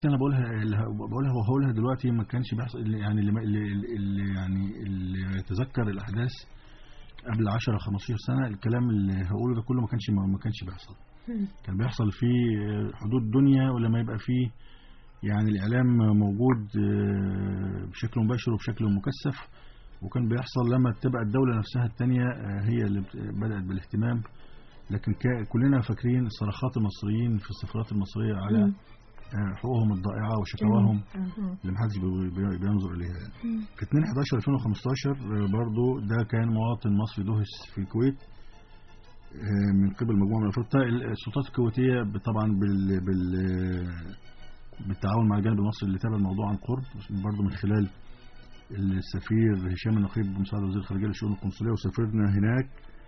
انا بقولها اللي ه- بقولها وهقولها دلوقتي ما كانش بيحصل اللي يعني اللي, اللي, اللي يعني اللي يتذكر الاحداث قبل 10 15 سنه الكلام اللي هقوله ده كله ما كانش ما كانش بيحصل كان بيحصل في حدود دنيا ولما يبقى فيه يعني الاعلام موجود آه، بشكل مباشر وبشكل مكثف وكان بيحصل لما تبقى الدوله نفسها الثانيه هي اللي بت- بدات بالاهتمام لكن كا- كلنا فاكرين صرخات المصريين في السفارات المصريه على مم. آه، حقوقهم الضائعه وشكاواهم مم. اللي محدش بي- بي- بينظر اليها يعني. في 2 11 2015 آه، برضو ده كان مواطن مصري دهس في الكويت آه، من قبل مجموعه من الافراد السلطات الكويتيه ب- طبعا بال بال بالتعاون مع الجانب المصري اللي تابع الموضوع عن قرب برضو من خلال السفير هشام النقيب بمساعده وزير الخارجيه للشؤون القنصليه وسافرنا هناك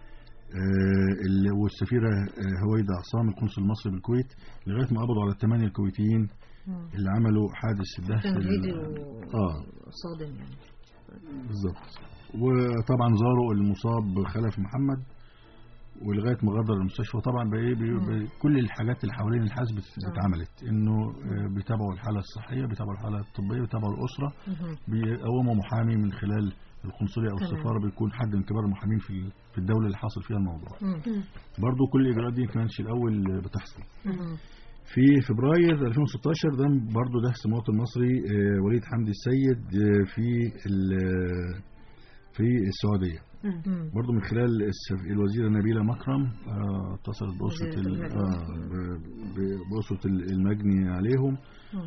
آه، اللي- والسفيره آه، هويدا عصام القنصل المصري بالكويت لغايه ما قبضوا على الثمانيه الكويتيين اللي عملوا حادث الدهس كان ال- فيديو اه صادم يعني بالظبط وطبعا زاروا المصاب خلف محمد ولغايه ما غادر المستشفى طبعا بقى ايه بي- بي- كل الحاجات اللي حوالين الحادث بت- اتعملت انه آه، بيتابعوا الحاله الصحيه بيتابعوا الحاله الطبيه بيتابعوا الاسره مهم. بيقوموا محامي من خلال القنصليه او تمام. السفاره بيكون حد من كبار المحامين في في الدوله اللي حاصل فيها الموضوع مم. برضو كل الاجراءات دي ما كانتش الاول بتحصل مهم. في فبراير 2016 ده برضه دهس مواطن مصري آه، وليد حمدي السيد آه، في ال- في السعوديه مم. برضه من خلال السف- الوزيره نبيله مكرم آه، اتصلت باسره وزيرة ال- المجني. آه، ب- ب- باسره ال- المجني عليهم مم.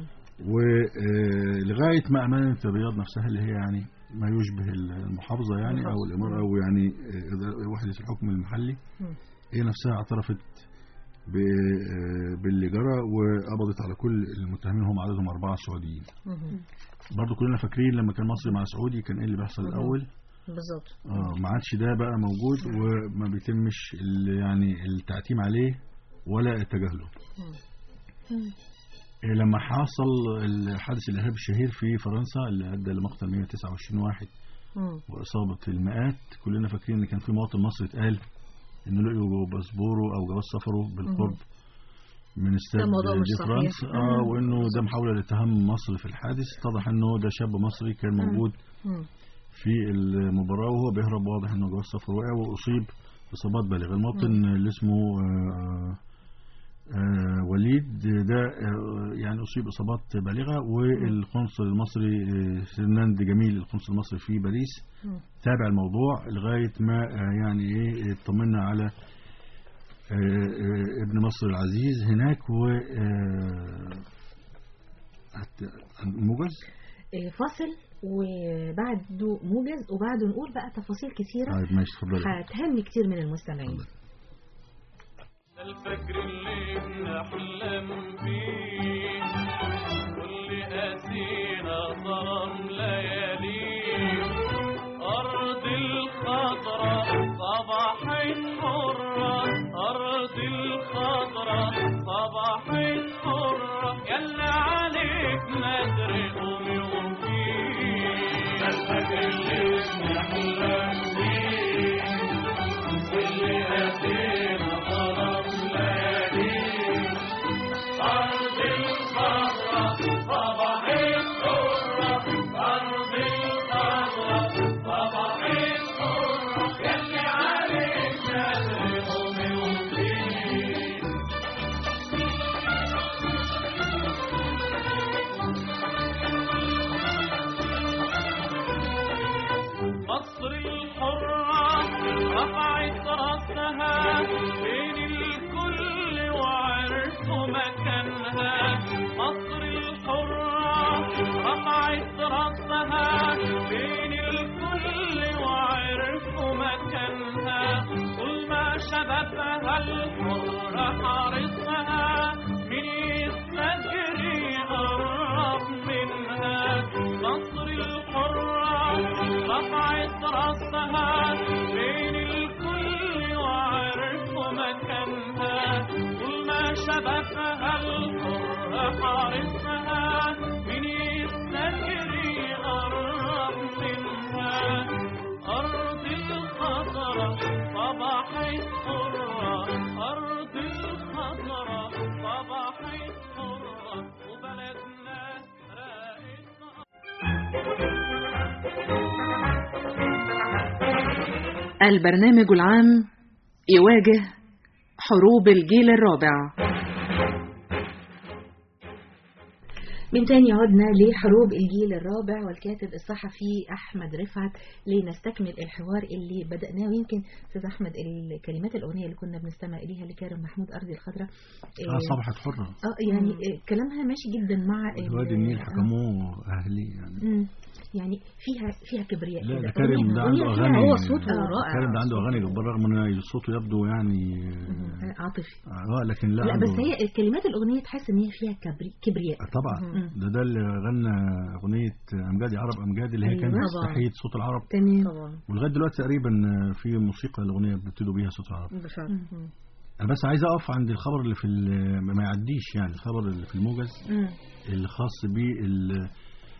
ولغايه ما امانه الرياض نفسها اللي هي يعني ما يشبه المحافظه يعني او المحافظة. الاماره او يعني آه، وحده الحكم المحلي مم. هي نفسها اعترفت ب- آه، باللي جرى وقبضت على كل المتهمين هم عددهم أربعة سعوديين مهم. برضو كلنا فاكرين لما كان مصري مع سعودي كان ايه اللي بيحصل مهم. الأول بالظبط اه ما عادش ده بقى موجود وما بيتمش ال- يعني التعتيم عليه ولا تجاهله مم. إيه لما حصل الحادث الإرهابي الشهير في فرنسا اللي أدى لمقتل 129 واحد مم. وإصابة المئات كلنا فاكرين إن كان في مواطن مصري اتقال إنه لقوا باسبوره أو جواز سفره بالقرب من استاد ده موضوع مش دي صحيح. فرانس اه مم. وانه ده محاوله لاتهام مصر في الحادث اتضح انه ده شاب مصري كان مم. موجود مم. في المباراه وهو بيهرب واضح انه جواز سفر وقع واصيب اصابات بالغه المواطن اللي اسمه آه آه وليد ده آه يعني اصيب اصابات بالغه والقنصل المصري آه فرناند جميل القنصل المصري في باريس مم. تابع الموضوع لغايه ما آه يعني ايه اطمنا على آه، آه، ابن مصر العزيز هناك و آه، هت- موجز إيه، فاصل وبعده موجز وبعده نقول بقى تفاصيل كثيرة طيب ماشي اتفضل هتهم كتير من المستمعين الفجر اللي بنحلم بيه واللي قاسينا ظلم لياليه أرض الخضرة صباحت حرة أرض الخضرة صباحت حرة يلا عليك نادر قومي وفيه الفجر اللي بنحلم بيه واللي قاسينا ظلم لياليه أرض الخضرة صباحت حرة أرض الخضرة صباحت حرة يلي عليك نادر قومي وفيه مصر الحرة رفعت راسها بين الكل وعرفوا مكانها مصر الحرة رفعت راسها بين الكل وعرفوا مكانها طول ما شبابها الحر حارسها من يستجري يقرب منها مصر الحرة رفعت راسها بين الكل وعرفوا مكانها طول ما شبابها الحر حارسها من يستجري يقرب منها أرض الخضرة صباحت حرة أرض الخضرة البرنامج العام يواجه حروب الجيل الرابع من تاني عدنا لحروب الجيل الرابع والكاتب الصحفي أحمد رفعت لنستكمل الحوار اللي بدأناه ويمكن أستاذ أحمد الكلمات الأغنية اللي كنا بنستمع إليها لكارم محمود أرض الخضراء اه صبحت حرة اه يعني آه، كلامها ماشي جدا مع ال- وادي النيل آه، حكموه أهلي يعني مم. يعني فيها فيها كبرياء لا كده. ده كريم ده عنده أغنية فيها- أغاني هو صوته آه، رائع كريم ده عنده أغاني جبارة رغم إن صوته يبدو يعني مم. عاطفي اه لكن لا, لا عنده- بس هي كلمات الأغنية تحس إن هي فيها كبري... كبرياء آه، طبعا مم. ده ده اللي غنى أغنية أمجاد يا عرب أمجاد اللي هي أيوة. كانت طبعا. تحية صوت العرب تمام طبعا ولغاية دلوقتي تقريبا في موسيقى الأغنية بيبتدوا بيها صوت العرب بالفعل مم. أنا بس عايز أقف عند الخبر اللي في ال- ما يعديش يعني الخبر اللي في الموجز مم. الخاص بال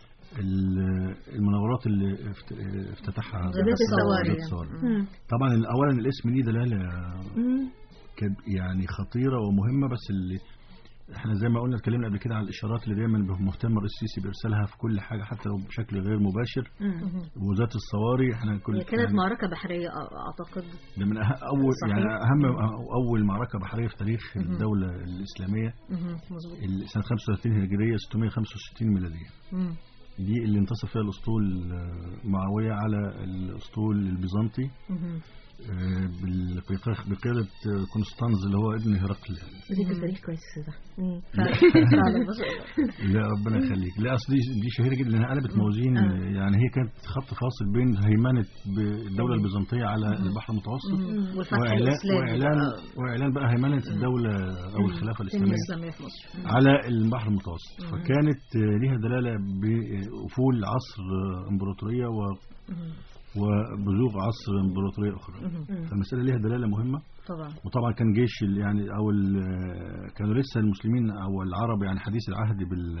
ال- المناورات اللي افت- افتتحها ذات الصواري. ذات الصواري. مم. طبعا اولا الاسم ليه دلاله مم. كب- يعني خطيره ومهمه بس اللي احنا زي ما قلنا اتكلمنا قبل كده على الاشارات اللي دايما مهتم الرئيس السيسي بارسالها في كل حاجه حتى لو بشكل غير مباشر مم. وذات الصواري احنا كل هي كانت يعني معركة بحرية أ- أعتقد ده من أه- اول صحيح. يعني اهم اول معركه بحريه في تاريخ الدوله الاسلاميه مهم. مظبوط ال- سنه 35 هجريه 665 ميلاديه مم. دي اللي انتصر فيها الاسطول آه، معاويه على الاسطول البيزنطي مهم. آه، بال- بقيادة- بقياده آه، قسطنطينز اللي هو ابن هرقل بذكر التاريخ كويس يا أستاذ أحمد. مم. فعلا فعلا ما شاء الله لا ربنا يخليك لا اصل دي دي شهيره جدا لانها قلبت موازين آه. يعني هي كانت خط فاصل بين هيمنه ب- الدوله البيزنطيه على البحر المتوسط مم. والفتح واعلان الإسلامي واعلان بقى. واعلان بقى هيمنه الدوله او الخلافه الاسلاميه الإسلامية في مصر على البحر المتوسط فكانت آه، ليها دلاله بافول عصر آه، امبراطوريه و مهم. وبزوغ عصر امبراطوريه اخرى مهم. فالمساله ليها دلاله مهمه طبعا وطبعا كان جيش ال- يعني او ال- كانوا لسه المسلمين او العرب يعني حديث العهد بال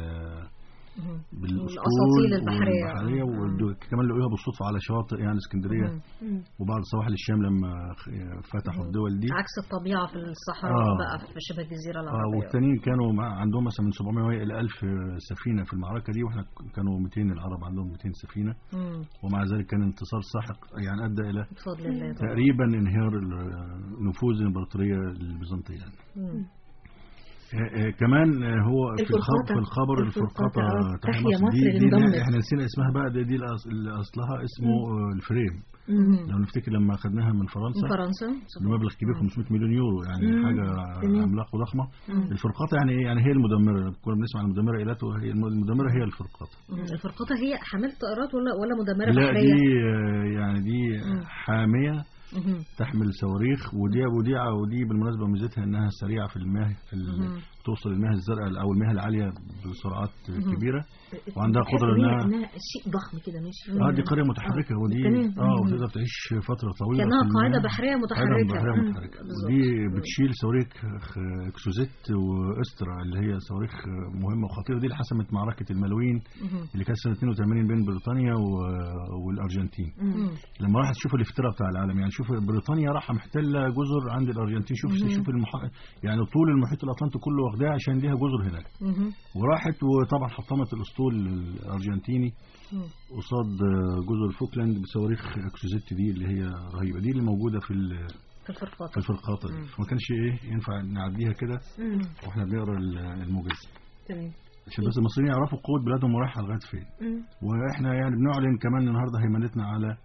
مهم. بالاسطول والأساطيل البحرية. والبحرية مم. والدو- كمان لقوها بالصدفه على شواطئ يعني اسكندريه مهم. مم. وبعض سواحل الشام لما خ- فتحوا الدول دي عكس الطبيعة في الصحراء آه. بقى في شبه الجزيرة اه العربية والتانيين كانوا مع عندهم مثلا من 700 الى 1000 سفينه في المعركه دي واحنا ك- كانوا 200 العرب عندهم 200 سفينه مم. ومع ذلك كان انتصار ساحق يعني ادى الى بفضل الله طبعا تقريبا انهيار ال- نفوذ الامبراطوريه البيزنطيه يعني. مم. آه، آه، كمان آه، هو في الخبر الفرقاطة. في الخبر الفرقاطة، الفرقاطة آه، تحيا تحيا مصر مصر دي, دي اللي اللي انضمت. احنا نسينا اسمها بقى دي, دي الأص- اللي اصلها اسمه آه، الفريم مم. لو نفتكر لما اخذناها من فرنسا من فرنسا بمبلغ كبير 500 مليون يورو يعني مم. حاجه تمام. عملاقه وضخمه مم. الفرقاطة يعني ايه يعني هي المدمره كنا بنسمع عن المدمره ايلاته هي الم- المدمره هي الفرقاطة مم. الفرقاطة هي حاملة طائرات ولا ولا مدمرة لا بحرية؟ دي آه، يعني دي مم. حاميه مهم. تحمل صواريخ ودي وديعه ودي بالمناسبه ميزتها انها سريعه في المياه في ال- مهم. توصل المياه الزرقاء او المياه العاليه بسرعات مهم. كبيره وعندها بتحس قدرة إن هي إنها- انها شيء ضخم كده ماشي اه دي قريه متحركه ودي تمام. اه وتقدر تعيش فتره طويله كأنها في قاعدة المياه. بحرية قاعدة متحركة بحريه مم. متحركه بالظبط. ودي بتشيل صواريخ خ- اكسوزيت واسترا اللي هي صواريخ مهمه وخطيره ودي اللي حسمت معركه الملوين مهم. اللي كانت سنه 82 بين بريطانيا و- والارجنتين مم. لما راحت تشوف الافتراء بتاع العالم يعني شوف بريطانيا راح محتله جزر عند الارجنتين شوف شوف المح... يعني طول المحيط الاطلنطي كله واخداه عشان ليها جزر هناك مهم. وراحت وطبعا حطمت الاسطول الارجنتيني مم. قصاد جزر فوكلاند بصواريخ اكسوزيت دي اللي هي رهيبه دي اللي موجوده في ال- في الفرقاطة في الفرقاطه دي فما كانش ايه ينفع نعديها كده مم. واحنا بنقرا ال- الموجز تمام عشان بس المصريين يعرفوا قوه بلادهم ورايحه لغايه فين مم. واحنا يعني بنعلن كمان النهارده هيمنتنا على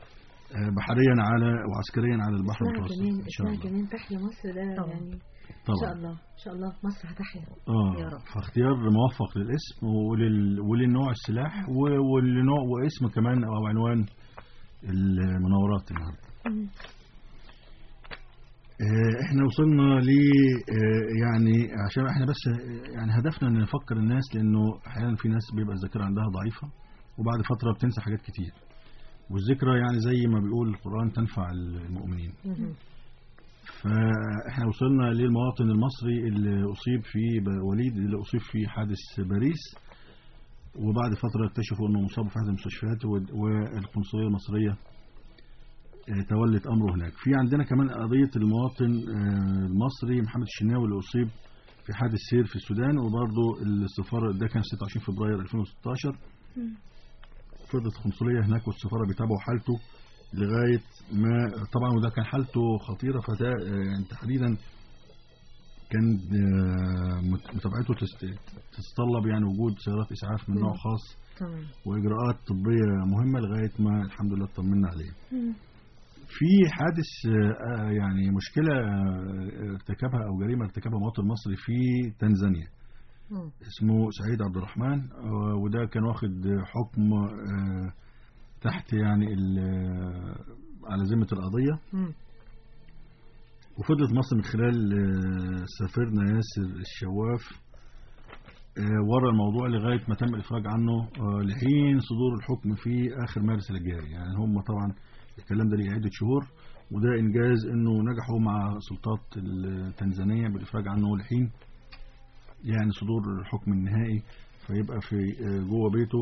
آه، بحريا على وعسكريا على البحر اسمها المتوسط كمان ان شاء اسمها الله كمان تحيا مصر ده طبعا. يعني ان شاء طبعا الله ان شاء الله مصر هتحيا اه يا رب. فاختيار موفق للاسم ولل... وللنوع السلاح و- ولنوع واسم كمان او عنوان المناورات النهارده مم. آه، احنا وصلنا ل آه، يعني عشان احنا بس آه، يعني هدفنا ان نفكر الناس لانه احيانا في ناس بيبقى الذاكره عندها ضعيفه وبعد فتره بتنسى حاجات كتير والذكرى يعني زي ما بيقول القران تنفع المؤمنين مهم. فاحنا وصلنا للمواطن المصري اللي اصيب في وليد اللي اصيب في حادث باريس وبعد فتره اكتشفوا انه مصاب في احد المستشفيات و- والقنصليه المصريه آه، تولت امره هناك في عندنا كمان قضيه المواطن آه، المصري محمد الشناوي اللي اصيب في حادث سير في السودان وبرضه السفاره ده كان 26 فبراير 2016 فضلت القنصليه هناك والسفاره بيتابعوا حالته لغايه ما طبعا وده كان حالته خطيره فده آه، يعني تحديدا كان آه، مت- متابعته تست- تتطلب يعني وجود سيارات اسعاف من نوع مم. خاص تمام واجراءات طبيه مهمه لغايه ما الحمد لله اطمنا عليه. مم. في حادث آه، آه، يعني مشكله آه، ارتكبها او جريمه ارتكبها مواطن مصري في تنزانيا مم. اسمه سعيد عبد الرحمن آه، وده كان واخد حكم آه، تحت يعني ال- آه، على ذمه القضيه مم. وفضلت مصر من خلال آه، سفيرنا ياسر الشواف آه، ورا الموضوع لغايه ما تم الافراج عنه آه، لحين صدور الحكم في اخر مارس الجاري يعني هم طبعا الكلام ده ليه عده شهور وده انجاز انه نجحوا مع سلطات التنزانيه بالافراج عنه لحين يعني صدور الحكم النهائي فيبقى في آه، جوه بيته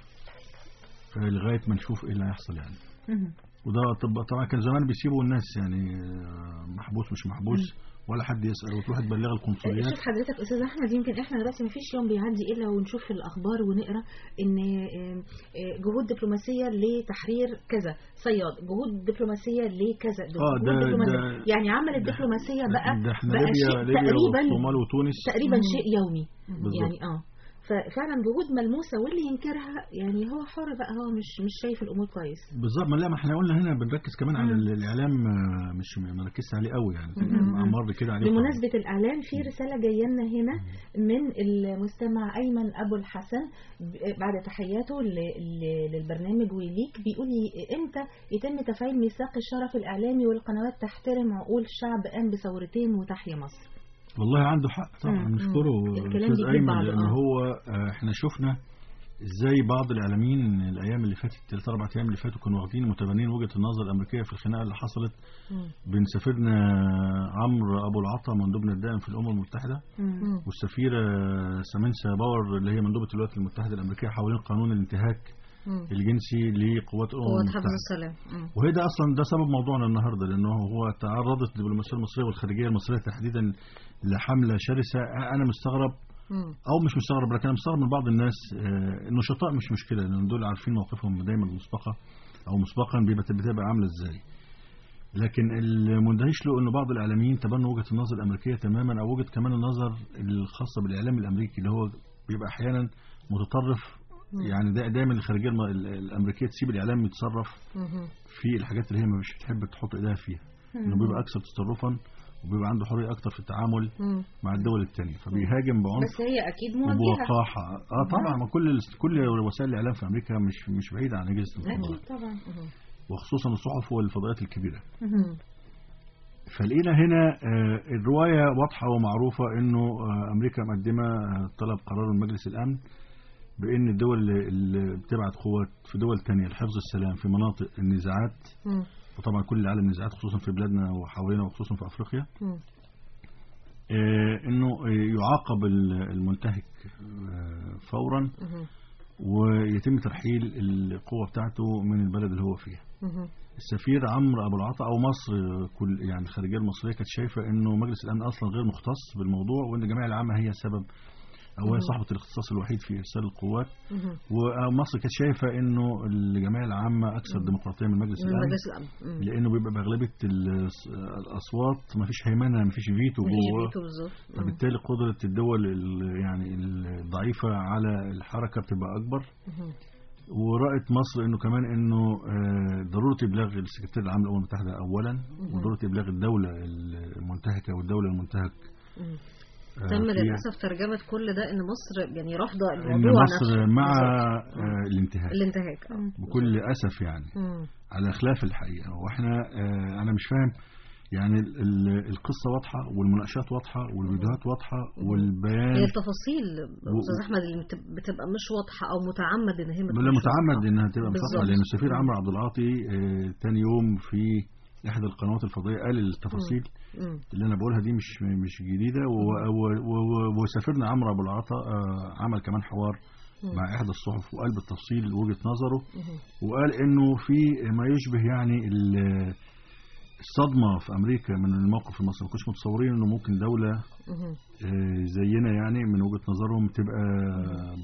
آه، لغايه ما نشوف ايه اللي هيحصل يعني مم. وده طب طبعا كان زمان بيسيبوا الناس يعني آه، محبوس مش محبوس ولا حد يسأل وتروح تبلغ القنصليات شوف حضرتك استاذ احمد يمكن احنا دلوقتي مفيش يوم بيعدي الا ونشوف في الاخبار ونقرا ان آم، آه، جهود دبلوماسيه لتحرير كذا صياد جهود دبلوماسيه لكذا آه، جهود ده- دبلوماسية. ده- يعني عمل الدبلوماسيه بقى ده احنا بقى ليبيا شيء ليبيا تقريبا والصومال وتونس تقريبا مم. شيء يومي بالظبط. يعني اه ففعلا جهود ملموسه واللي ينكرها يعني هو حر بقى هو مش مش شايف الامور كويس بالظبط ما لا ما احنا قلنا هنا بنركز كمان على مم. ال- الاعلام آه، مش ما ركزش عليه قوي يعني مم. مر كده عليه بمناسبة الإعلام في رسالة جاية لنا هنا من المستمع أيمن أبو الحسن ب- بعد تحياته ل- ل- للبرنامج وليك بيقول لي إمتى يتم تفعيل ميثاق الشرف الإعلامي والقنوات تحترم عقول الشعب قام بثورتين وتحيا مصر والله عنده حق طبعا مم. نشكره الكلام استاذ بيجيب ايمن بعضه، لان آه. هو آه، احنا شفنا ازاي بعض الاعلاميين الايام اللي فاتت ثلاث اربع ايام اللي فاتوا كانوا واخدين متبنين وجهه النظر الامريكيه في الخناقه اللي حصلت بين سفيرنا عمرو ابو العطا مندوبنا الدائم في الامم المتحده مم. والسفيره سامنسا باور اللي هي مندوبه الولايات المتحده الامريكيه حوالين قانون الانتهاك مم. الجنسي لقوات الامم قوات المتحده حفظ السلام مم. وهي ده اصلا ده سبب موضوعنا النهارده لانه هو تعرضت الدبلوماسيه المصريه والخارجيه المصريه تحديدا لحمله شرسه انا مستغرب مم. او مش مستغرب لكن انا مستغرب من بعض الناس آه، النشطاء مش مشكله لان دول عارفين موقفهم دايما مسبقه او مسبقا بيبقى بتبقى عامله ازاي لكن المندهش له انه بعض الاعلاميين تبنوا وجهه النظر الامريكيه تماما او وجهه كمان النظر الخاصه بالاعلام الامريكي اللي هو بيبقى احيانا متطرف يعني دا- دايما الخارجيه الم- ال- الامريكيه تسيب الاعلام يتصرف مم. في الحاجات اللي هي مش بتحب تحط ايديها فيها انه بيبقى اكثر تصرفا وبيبقى عنده حريه اكتر في التعامل مم. مع الدول الثانيه فبيهاجم بعنف بس هي أكيد موجهة وبوقاحه اه طبعا ما كل ال- كل وسائل الاعلام في امريكا مش مش بعيده عن اجهزه أكيد المخابرات طبعا وخصوصا الصحف والفضائيات الكبيره مم. فلقينا هنا آه، الروايه واضحه ومعروفه انه آه، امريكا مقدمه آه، طلب قرار من مجلس الامن بان الدول اللي- اللي بتبعت قوات في دول تانية لحفظ السلام في مناطق النزاعات مم. وطبعا كل العالم نزاعات خصوصا في بلادنا وحوالينا وخصوصا في افريقيا مم. آه، انه آه، يعاقب ال- المنتهك آه، فورا مم. ويتم ترحيل القوة بتاعته من البلد اللي هو فيها مم. السفير عمرو ابو العطا او مصر كل يعني الخارجيه المصريه كانت شايفه انه مجلس الامن اصلا غير مختص بالموضوع وان الجمعيه العامه هي سبب او هي صاحبه الاختصاص الوحيد في ارسال القوات مم. ومصر كانت شايفه انه الجمعيه العامه اكثر ديمقراطيه من مجلس من الامن مجلس الأمن مم. لانه بيبقى باغلبيه الأص- الاصوات ما فيش هيمنه ما فيش فيتو مفيش جوه فيتو بالظبط مم. فبالتالي قدره الدول ال- يعني الضعيفه على الحركه بتبقى اكبر مم. ورأت مصر انه كمان انه آه، ضروره ابلاغ السكرتير العام للامم المتحده اولا وضروره ابلاغ الدوله المنتهكه والدوله المنتهك مم. آه، تم فيها. للأسف ترجمة كل ده إن مصر يعني رافضة ان الموضوع مصر نفسه مع بالظبط. آه، الانتهاك الانتهاك آه. بكل اسف يعني مم. على خلاف الحقيقه واحنا آه، انا مش فاهم يعني ال- ال- القصه واضحه والمناقشات واضحه والفيديوهات واضحه هي والبيان التفاصيل أستاذ أحمد اللي بت- بتبقى مش واضحة أو متعمد إن هي ما لا تكونش متعمد واضحة. انها تبقى بالظبط. مصطفى لان السفير عمرو عبد العاطي آه، تاني يوم في احدى القنوات الفضائيه قال التفاصيل مم. اللي انا بقولها دي مش مش جديده و- و- و- وسفيرنا عمرو ابو العطا آه، عمل كمان حوار مم. مع احدى الصحف وقال بالتفصيل وجهه نظره مم. وقال انه في ما يشبه يعني ال- الصدمه في امريكا من الموقف المصري ما كنتش متصورين انه ممكن دوله مم. آه، زينا يعني من وجهه نظرهم تبقى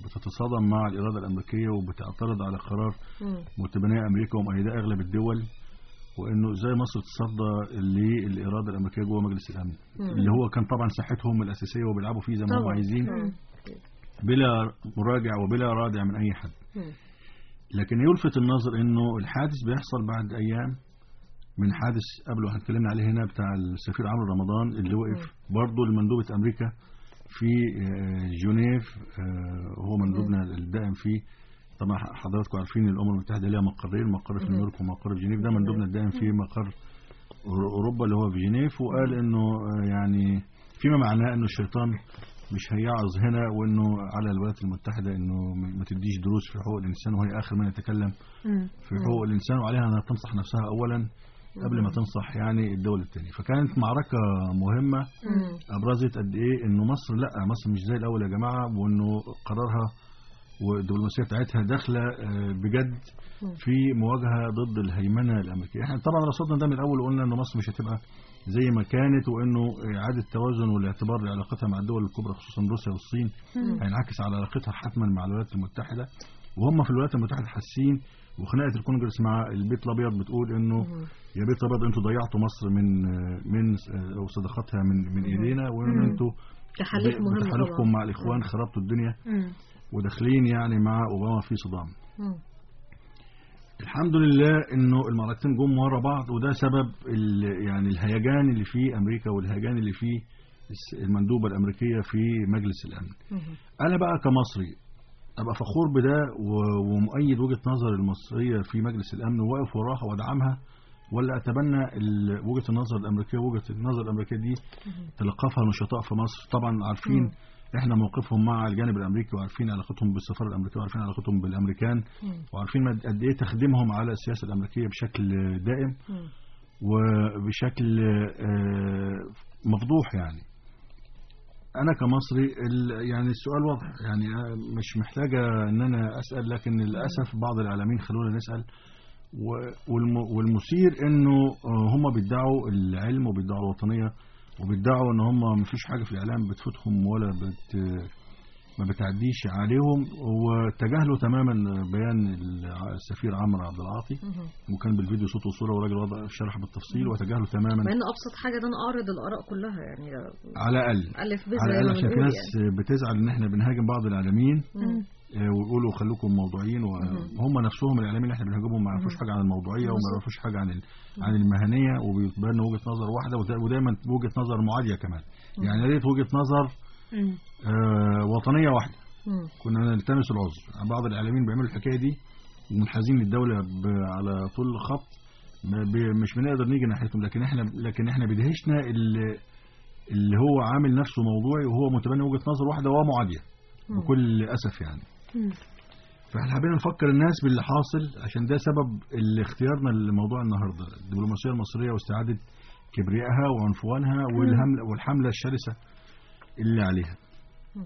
بتتصادم مع الاراده الامريكيه وبتعترض على قرار مم. متبنيه امريكا ومؤيده اغلب الدول وانه ازاي مصر تصدى للاراده الامريكيه جوه مجلس الامن مم. اللي هو كان طبعا ساحتهم الاساسيه وبيلعبوا فيه زي ما هم طبعاً. عايزين مم. بلا مراجع وبلا رادع من اي حد مم. لكن يلفت النظر انه الحادث بيحصل بعد ايام من حادث قبله هنتكلمنا عليه هنا بتاع السفير عمرو رمضان اللي وقف برضه لمندوبة امريكا في آه، جنيف آه، هو مندوبنا الدائم فيه طبعا حضراتكم عارفين ان الامم المتحده ليها مقرين مقر في مم. نيويورك ومقر في جنيف ده مندوبنا الدائم في مقر أور- اوروبا اللي هو في جنيف وقال انه آه، يعني فيما معناه انه الشيطان مش هيعظ هنا وانه على الولايات المتحده انه م- ما تديش دروس في حقوق الانسان وهي اخر من يتكلم مم. في حقوق الانسان وعليها انها تنصح نفسها اولا قبل ما تنصح يعني الدول الثانيه فكانت معركه مهمه مم. ابرزت قد ايه انه مصر لا مصر مش زي الاول يا جماعه وانه قرارها والدبلوماسيه بتاعتها داخله آه، بجد مم. في مواجهه ضد الهيمنه الامريكيه احنا طبعا رصدنا ده من الاول وقلنا انه مصر مش هتبقى زي ما كانت وانه اعاده توازن والاعتبار لعلاقتها مع الدول الكبرى خصوصا روسيا والصين مم. هينعكس على علاقتها حتما مع الولايات المتحده وهم في الولايات المتحده حاسين وخناقه الكونجرس مع البيت الابيض بتقول انه مم. يا بيت الابيض انتوا ضيعتوا مصر من من او صداقتها من من ايدينا وان مم. انتوا تحالف مهم طبعا بتحالفكم مع الاخوان خربتوا الدنيا مم. وداخلين يعني مع اوباما في صدام مم. الحمد لله انه المعركتين جم ورا بعض وده سبب ال- يعني الهيجان اللي في امريكا والهيجان اللي في الس- المندوبه الامريكيه في مجلس الامن مم. انا بقى كمصري ابقى فخور بده و- ومؤيد وجهه نظر المصريه في مجلس الامن وواقف وراها وادعمها ولا اتبنى ال- وجهه النظر الامريكيه وجهه النظر الامريكيه دي تلقفها نشطاء في مصر طبعا عارفين مم. احنا موقفهم مع الجانب الامريكي وعارفين علاقتهم بالسفاره الامريكيه وعارفين علاقتهم بالامريكان مم. وعارفين مد- قد ايه تخدمهم على السياسه الامريكيه بشكل دائم مم. وبشكل آه، مفضوح يعني انا كمصري ال- يعني السؤال واضح يعني آه، مش محتاجه ان انا اسال لكن للاسف بعض الاعلاميين خلونا نسال و- والم- والمثير انه آه، هم بيدعوا العلم وبيدعوا الوطنيه وبيدعوا ان هم مفيش حاجه في الاعلام بتفوتهم ولا بت ما بتعديش عليهم وتجاهلوا تماما بيان السفير عمرو عبد العاطي مم. وكان بالفيديو صوت وصوره وراجل وضع شرح بالتفصيل وتجاهلوا تماما مع ان ابسط حاجه ده نعرض الاراء كلها يعني على الاقل الف ب على زي الاقل ما عشان في بنقول ناس يعني بتزعل ان احنا بنهاجم بعض الاعلاميين مم. آه، ويقولوا خلوكم موضوعيين وهم نفسهم الاعلاميين اللي احنا بنهاجمهم ما يعرفوش حاجه عن الموضوعيه وما بالظبط. يعرفوش حاجه عن ال- عن المهنيه وبيتبنوا وجهه نظر واحده ودا- ودايما وجهه نظر معاديه كمان يعني يا ريت وجهه نظر مم. آه، وطنيه واحده مم. كنا نلتمس العذر بعض الاعلاميين بيعملوا الحكايه دي ومنحازين للدوله ب- على طول الخط ما بي- مش بنقدر نيجي ناحيتهم لكن احنا لكن احنا بيدهشنا اللي, اللي هو عامل نفسه موضوعي وهو متبني وجهه نظر واحده ومعاديه مم. بكل اسف يعني مم. فاحنا حابين نفكر الناس باللي حاصل عشان ده سبب اللي اختيارنا لموضوع النهارده الدبلوماسيه المصريه واستعاده كبريائها وعنفوانها والحمله والحمله الشرسه اللي عليها مم.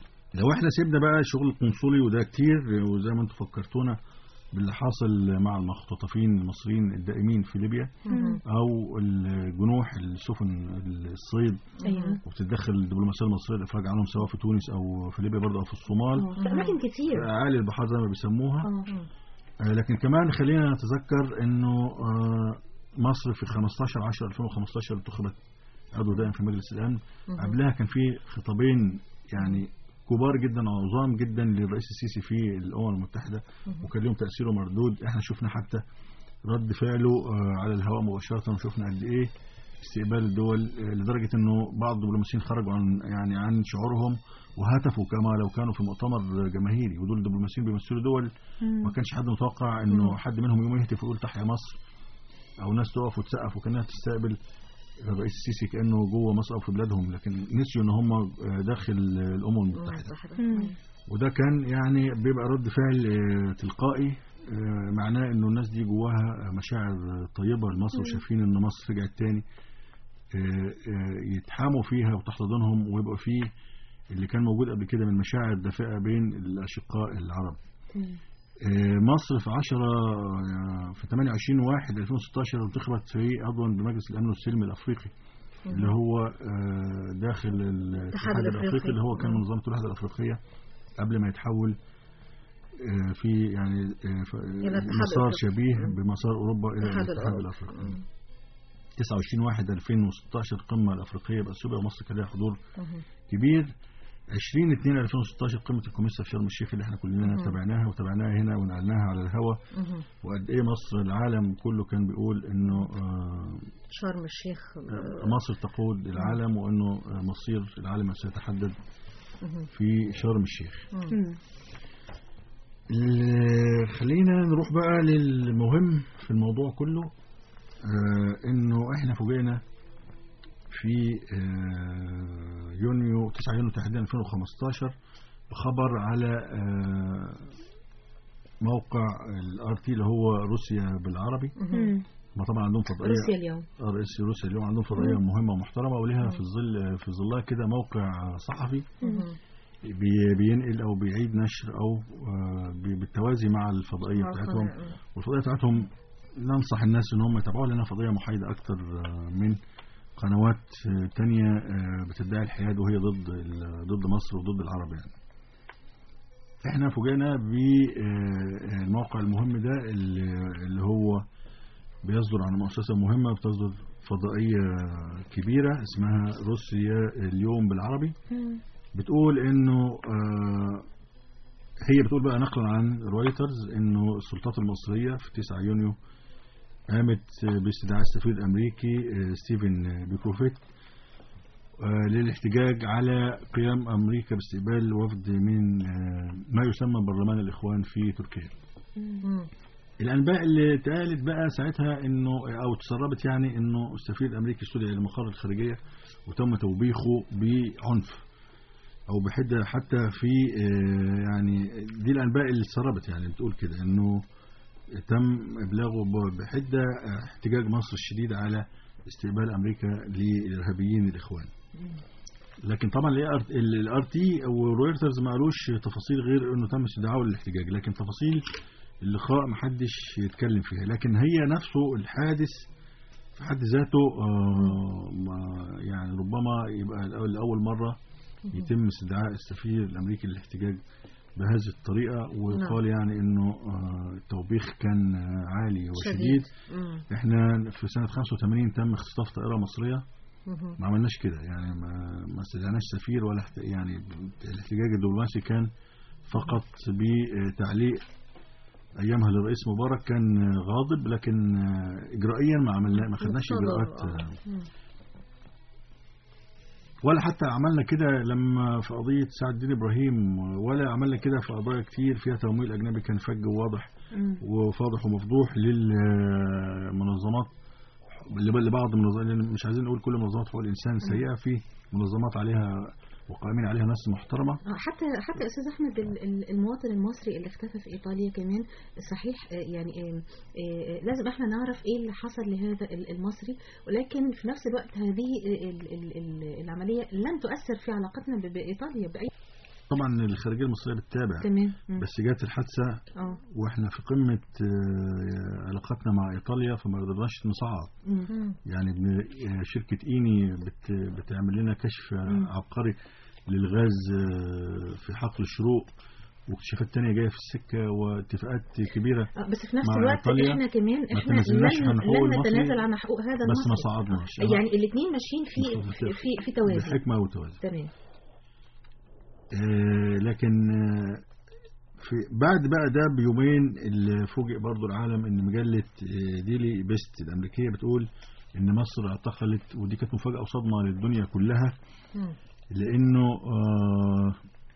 لو احنا سيبنا بقى الشغل القنصلي وده كتير وزي ما انتم فكرتونا باللي حاصل مع المختطفين المصريين الدائمين في ليبيا مم. او الجنوح السفن الصيد ايوه وبتتدخل الدبلوماسيه المصريه الافراج عنهم سواء في تونس او في ليبيا برضه او في الصومال آه، في اماكن كتير اعالي البحار زي ما بيسموها اه آه، لكن كمان خلينا نتذكر انه آه، مصر في 15 10 2015 انتخبت عضو دائم في مجلس الامن قبلها كان في خطابين يعني كبار جدا وعظام جدا للرئيس السيسي في الامم المتحده وكان لهم تاثير ومردود احنا شفنا حتى رد فعله آه، على الهواء مباشره وشفنا قد ايه استقبال الدول آه، لدرجه انه بعض الدبلوماسيين خرجوا عن يعني عن شعورهم وهتفوا كما لو كانوا في مؤتمر جماهيري ودول الدبلوماسيين بيمثلوا دول ما كانش حد متوقع انه حد منهم يقوم يهتف ويقول تحيا مصر او ناس تقف وتسقف وكانها تستقبل الرئيس السيسي كانه جوه مصر او في بلادهم لكن نسيوا ان هم داخل الامم المتحده مم. وده كان يعني بيبقى رد فعل آه، تلقائي آه، معناه انه الناس دي جواها مشاعر طيبه لمصر وشايفين ان مصر رجعت تاني آه، آه، يتحاموا فيها وتحتضنهم ويبقى فيه اللي كان موجود قبل كده من مشاعر دافئه بين الاشقاء العرب آه، مصر في 10 آه، في 28 1 2016 انتخبت في عضوا بمجلس الامن والسلم الافريقي اللي هو آه، داخل الاتحاد الأفريقي. الافريقي اللي هو كان منظمه الوحده الافريقيه قبل ما يتحول آه، في يعني آه، ف- الاتحاد مسار الأفريقي. شبيه مم. بمسار اوروبا الى الاتحاد الاتحاد الأوروبي. الافريقي مم. 29 واحد 2016 القمه الافريقيه باثيوبيا ومصر كان لها حضور مم. كبير 20 2 2016 قمه الكوميسا في شرم الشيخ اللي احنا كلنا مم. تابعناها وتابعناها هنا ونقلناها على الهوا مم. وقد ايه مصر العالم كله كان بيقول انه آه، شرم الشيخ آه، مصر تقود العالم وانه آه، مصير العالم سيتحدد مم. في شرم الشيخ مم. مم. ال- خلينا نروح بقى للمهم في الموضوع كله آه انه احنا فوجئنا في آه يونيو 9 يونيو تحديدا 2015 بخبر على آه موقع الار تي اللي هو روسيا بالعربي مم. ما طبعا عندهم فضائيه روسيا اليوم آه، رئيس روسيا اليوم عندهم فضائيه مهمه ومحترمه ولها في الظل في ظلها كده موقع صحفي مم. بي- بينقل او بيعيد نشر او آه، بي- بالتوازي مع الفضائيه مع بتاعتهم القناة. والفضائيه بتاعتهم ننصح الناس ان هم يتابعوها لانها فضائيه محايده اكتر آه، من قنوات آه، تانية آه، بتدعي الحياد وهي ضد ال- ضد مصر وضد العرب يعني احنا فوجئنا بالموقع المهم ده اللي اللي هو بيصدر عن مؤسسة مهمة بتصدر فضائية كبيرة اسمها روسيا اليوم بالعربي مم. بتقول انه آه، هي بتقول بقى نقلا عن رويترز انه السلطات المصريه في 9 يونيو قامت باستدعاء السفير الامريكي آه، ستيفن بيكروفيت آه، للاحتجاج على قيام امريكا باستقبال وفد من آه، ما يسمى برلمان الاخوان في تركيا. مم. الانباء اللي اتقالت بقى ساعتها انه او تسربت يعني انه السفير الامريكي استدعي لمقر الخارجيه وتم توبيخه بعنف او بحده حتى في آه، يعني دي الانباء اللي اتسربت يعني بتقول كده انه تم ابلاغه ب- بحده آه، احتجاج مصر الشديد على استقبال امريكا للارهابيين الاخوان لكن طبعا الار تي ورويترز ما قالوش تفاصيل غير انه تم استدعائه للاحتجاج لكن تفاصيل اللقاء محدش يتكلم فيها لكن هي نفسه الحادث في حد ذاته آه ما يعني ربما يبقى الأول- لأول مرة يتم استدعاء السفير الأمريكي للاحتجاج بهذه الطريقة ويقال يعني انه آه التوبيخ كان آه، عالي وشديد مم. احنا في سنة 85 تم اختطاف طائرة مصرية مم. ما عملناش كده يعني ما ما استدعناش سفير ولا احت- يعني الاحتجاج الدبلوماسي كان فقط بتعليق ايامها للرئيس مبارك كان غاضب لكن اجرائيا ما عملنا ما خدناش مقتضى، اجراءات آه. مم. ولا حتى عملنا كده لما في قضيه سعد الدين ابراهيم ولا عملنا كده في قضايا كتير فيها تمويل اجنبي كان فج وواضح مم. وفاضح ومفضوح للمنظمات لبعض المنظمات لأن مش عايزين نقول كل منظمات حقوق الانسان سيئه في منظمات عليها وقائمين عليها ناس محترمه آه، حتى حتى استاذ احمد ال- ال- المواطن المصري اللي اختفى في ايطاليا كمان صحيح آه، يعني آه، آه، لازم احنا نعرف ايه اللي حصل لهذا ال- المصري ولكن في نفس الوقت هذه ال- ال- ال- العمليه لن تؤثر في علاقتنا ب- بايطاليا باي طبعا الخارجيه المصريه بتتابع تمام مم. بس جت الحادثه اه واحنا في قمه آه، علاقتنا مع ايطاليا فما قدرناش نصعد مم. مم. يعني بن- آه، شركه ايني بت بتعمل لنا كشف عبقري للغاز آه، في حقل الشروق واكتشافات تانية جاية في السكة واتفاقات كبيرة آه، بس في نفس مع الوقت إيطاليا احنا كمان ما احنا تنازلناش لن, عن حقوق لن المصري، نتنازل عن حقوق هذا بس ما المصري صعدناش يعني الاثنين ماشيين في في في توازن بحكمة وتوازن تمام آه، لكن آه، في بعد بقى ده بيومين اللي فوجئ برضو العالم ان مجلة آه، ديلي بيست الامريكية بتقول ان مصر اعتقلت ودي كانت مفاجأة وصدمة للدنيا كلها مم. لانه آه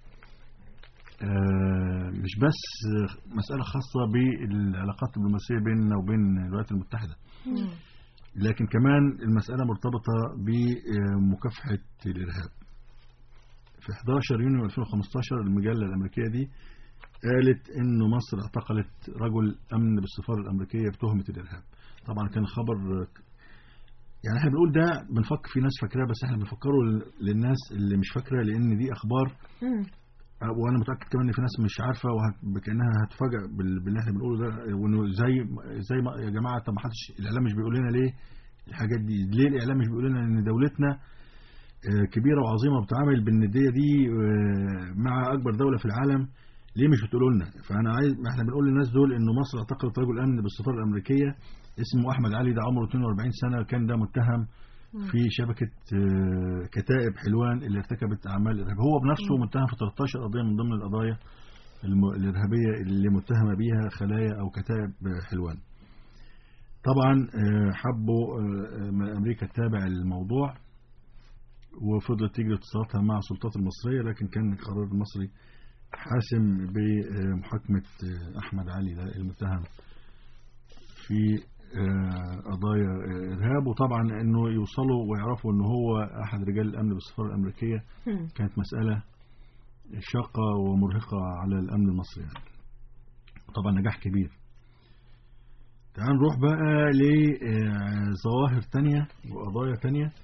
آه مش بس مسألة خاصة بالعلاقات الدبلوماسية بيننا وبين الولايات المتحدة مم. لكن كمان المسألة مرتبطة بمكافحة الإرهاب في 11 يونيو 2015 المجلة الأمريكية دي قالت إنه مصر اعتقلت رجل أمن بالسفارة الأمريكية بتهمة الإرهاب طبعا كان خبر يعني احنا بنقول ده بنفكر في ناس فاكراه بس احنا بنفكره للناس اللي مش فاكره لان دي اخبار مم. وانا متاكد كمان ان في ناس مش عارفه وكانها هتفاجئ بال- باللي احنا بنقوله ده وانه زي زي ما يا جماعه طب ما حدش الاعلام مش بيقول لنا ليه الحاجات دي ليه الاعلام مش بيقول لنا ان دولتنا آه، كبيره وعظيمه بتعامل بالنديه دي آه، مع اكبر دوله في العالم ليه مش بتقولوا لنا فانا عايز ما احنا بنقول للناس دول انه مصر اعتقلت رجل امن بالسفاره الامريكيه اسمه احمد علي ده عمره 42 سنه كان ده متهم في شبكه آه، كتائب حلوان اللي ارتكبت اعمال ارهاب هو بنفسه متهم في 13 قضيه من ضمن القضايا الم- الارهابيه اللي متهمه بيها خلايا او كتائب آه، حلوان طبعا آه، حبوا آه، آه، امريكا تتابع الموضوع وفضلت تجري اتصالاتها مع السلطات المصريه لكن كان القرار المصري حاسم بمحاكمه آه، احمد علي ده المتهم في آه، قضايا آه، ارهاب وطبعا انه يوصلوا ويعرفوا ان هو احد رجال الامن بالسفاره الامريكيه مم. كانت مساله شاقه ومرهقه على الامن المصري يعني. طبعا نجاح كبير تعال نروح بقى لظواهر تانية وقضايا تانية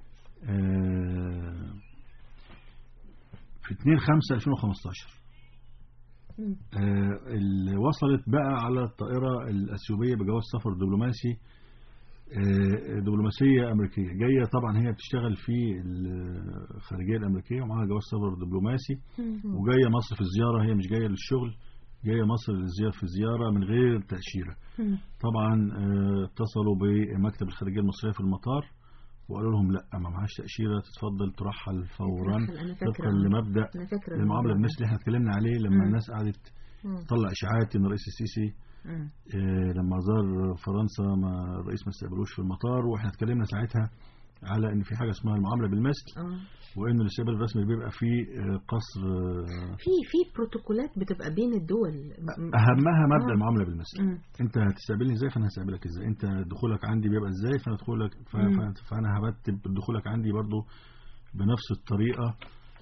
آه، في 2 5 2015 مم. آه، اللي وصلت بقى على الطائرة الأثيوبية بجواز سفر دبلوماسي آه، دبلوماسية أمريكية جاية طبعا هي بتشتغل في الخارجية الأمريكية ومعاها جواز سفر دبلوماسي مم. وجاية مصر في الزيارة هي مش جاية للشغل جاية مصر للزيارة في الزيارة من غير تأشيرة مم. طبعا آه، اتصلوا بمكتب الخارجية المصرية في المطار وقالوا لهم لا ما معهاش تأشيرة تتفضل ترحل فورا تترحل، أنا فاكرة. طبقا لمبدأ انا فاكره المعاملة الموضوع ده. بالمثل اللي احنا اتكلمنا عليه لما مم. الناس قعدت مم. تطلع اشاعات ان الرئيس السيسي مم. آه، لما زار فرنسا ما الرئيس ما استقبلوش في المطار واحنا اتكلمنا ساعتها على ان في حاجه اسمها المعامله بالمثل اه وان الاستقبال الرسمي بيبقى في آه، قصر آه، في في بروتوكولات بتبقى بين الدول م- اهمها مبدا آه. المعامله بالمثل مم. انت هتستقبلني ازاي فانا هستقبلك ازاي انت دخولك عندي بيبقى ازاي فانا دخولك ف- مم. ف- فانا هرتب دخولك عندي برضو بنفس الطريقه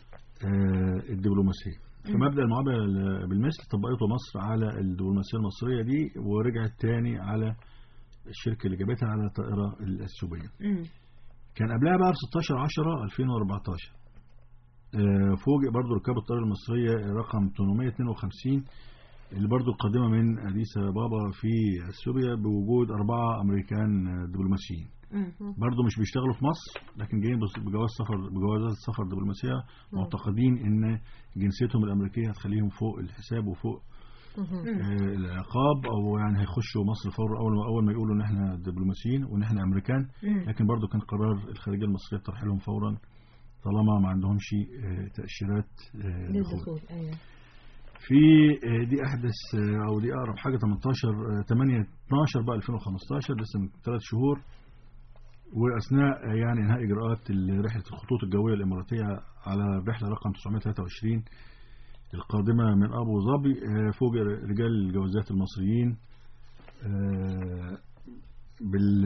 آه، الدبلوماسيه فمبدا المعامله بالمثل طبقته مصر على الدبلوماسيه المصريه دي ورجعت تاني على الشركه اللي جابتها على الطائره الاثيوبيه مم. كان قبلها بقى ب 16 10 2014 آه، فوجئ برضو ركاب الطائرة المصرية رقم 852 اللي برضو قادمة من أديس بابا في اثيوبيا بوجود أربعة أمريكان آه، دبلوماسيين مم. برضو مش بيشتغلوا في مصر لكن جايين بس- بجواز سفر بجوازات سفر دبلوماسية معتقدين إن جنسيتهم الأمريكية هتخليهم فوق الحساب وفوق مم. آه، العقاب أو يعني هيخشوا مصر فور أول ما أول ما يقولوا إن إحنا دبلوماسيين وإن إحنا أمريكان مم. لكن برضو كان قرار الخارجية المصرية ترحيلهم فورا طالما ما عندهمش آه، تأشيرات آه، دخول للدخول ايوه في آه، دي أحدث آه، أو دي أقرب حاجة 18 آه، 8 12 بقى 2015 لسه من ثلاث شهور وأثناء آه، يعني إنهاء إجراءات ال- رحلة الخطوط الجوية الإماراتية على الرحلة رقم 923 القادمة من أبو ظبي آه، فوجئ رجال الجوازات المصريين آه، بال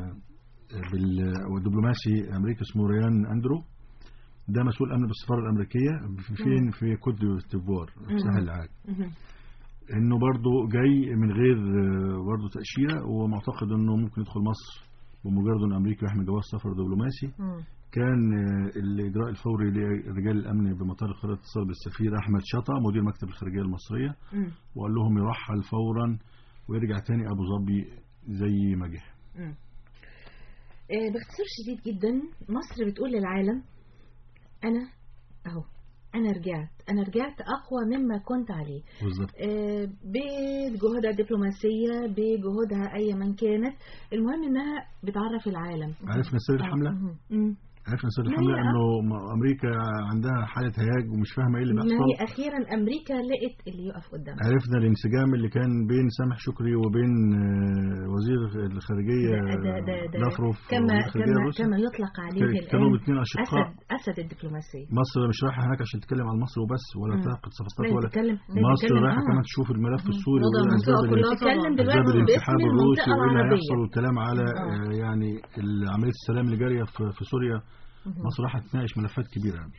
بال والدبلوماسي الامريكي اسمه ريان اندرو ده مسؤول امن بالسفاره الامريكيه في فين في كوت ديفوار في ساحل العاج مم. انه برضه جاي من غير آه، برضه تاشيره ومعتقد انه ممكن يدخل مصر بمجرد ان امريكا يحمل جواز سفر دبلوماسي مم. كان آه، الاجراء الفوري لرجال الامن بمطار القاهره اتصل بالسفير احمد شطا مدير مكتب الخارجيه المصريه مم. وقال لهم يرحل فورا ويرجع تاني ابو ظبي زي ما جه مم. آه، باختصار شديد جدا مصر بتقول للعالم انا اهو انا رجعت انا رجعت اقوى مما كنت عليه بالظبط آه، بجهودها الدبلوماسيه بجهودها اي من كانت المهم انها بتعرف العالم عرفنا سر الحمله مم. مم. عرفنا سر ما الحمله هي- انه م- امريكا عندها حاله هياج ومش فاهمه ايه اللي ما هي بيحصل اخيرا امريكا لقت اللي يقف قدامها عرفنا الانسجام اللي كان بين سامح شكري وبين آه، وزير الخارجيه ده ده ده ده لافروف كما وزير الخارجية كما الروسي. كما يطلق عليه كان- كانوا الان الاثنين اشقاء اسد اسد الدبلوماسيه مصر مش رايحه هناك عشان تتكلم عن مصر وبس ولا مم. تعقد صفقات لا ولا تتكلم مصر رايحه كمان تشوف الملف السوري وضع وايه المنطقة الاسباب كلها اللي- تتكلم طبعا. دلوقتي اسباب الانسحاب باسم الروسي المنطقه وايه اللي العربيه هيحصل والكلام على آه. آه، يعني ال- عمليه السلام اللي جاريه في في سوريا مم. مصر رايحه تناقش ملفات كبيره يعني.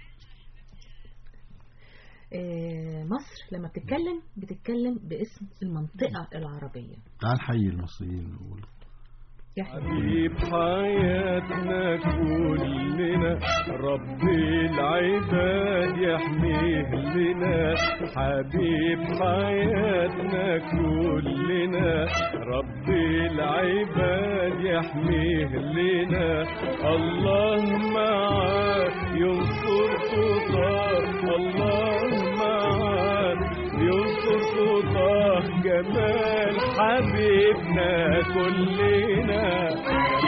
آه، مصر لما بتتكلم بتتكلم باسم المنطقه العربيه تعال حي المصريين ونقول يحيى حبيب حياتنا كلنا ربي العباد يحميه لنا حبيب حياتنا كلنا ربي العباد يحميه لنا الله معاه ينصر خطاه الله معاه ينصر جمال حبيبنا كلنا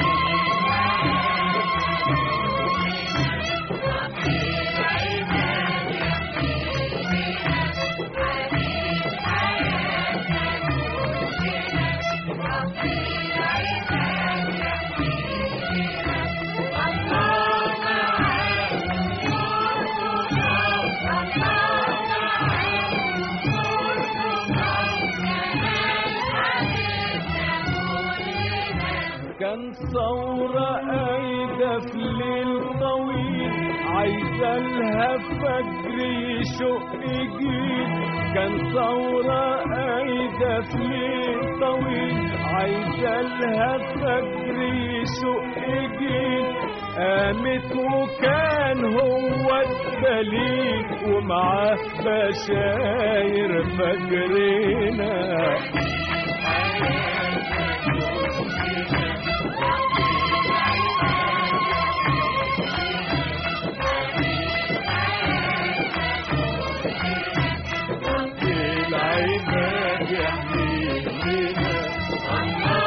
كان ثورة قايدة في ليل طويل عايزة لها فجر يشق جيل كان ثورة قايدة في ليل طويل عايزة لها فجر يشق جيل قامت وكان هو الدليل ومعاه بشاير فجرنا العباد يحمينا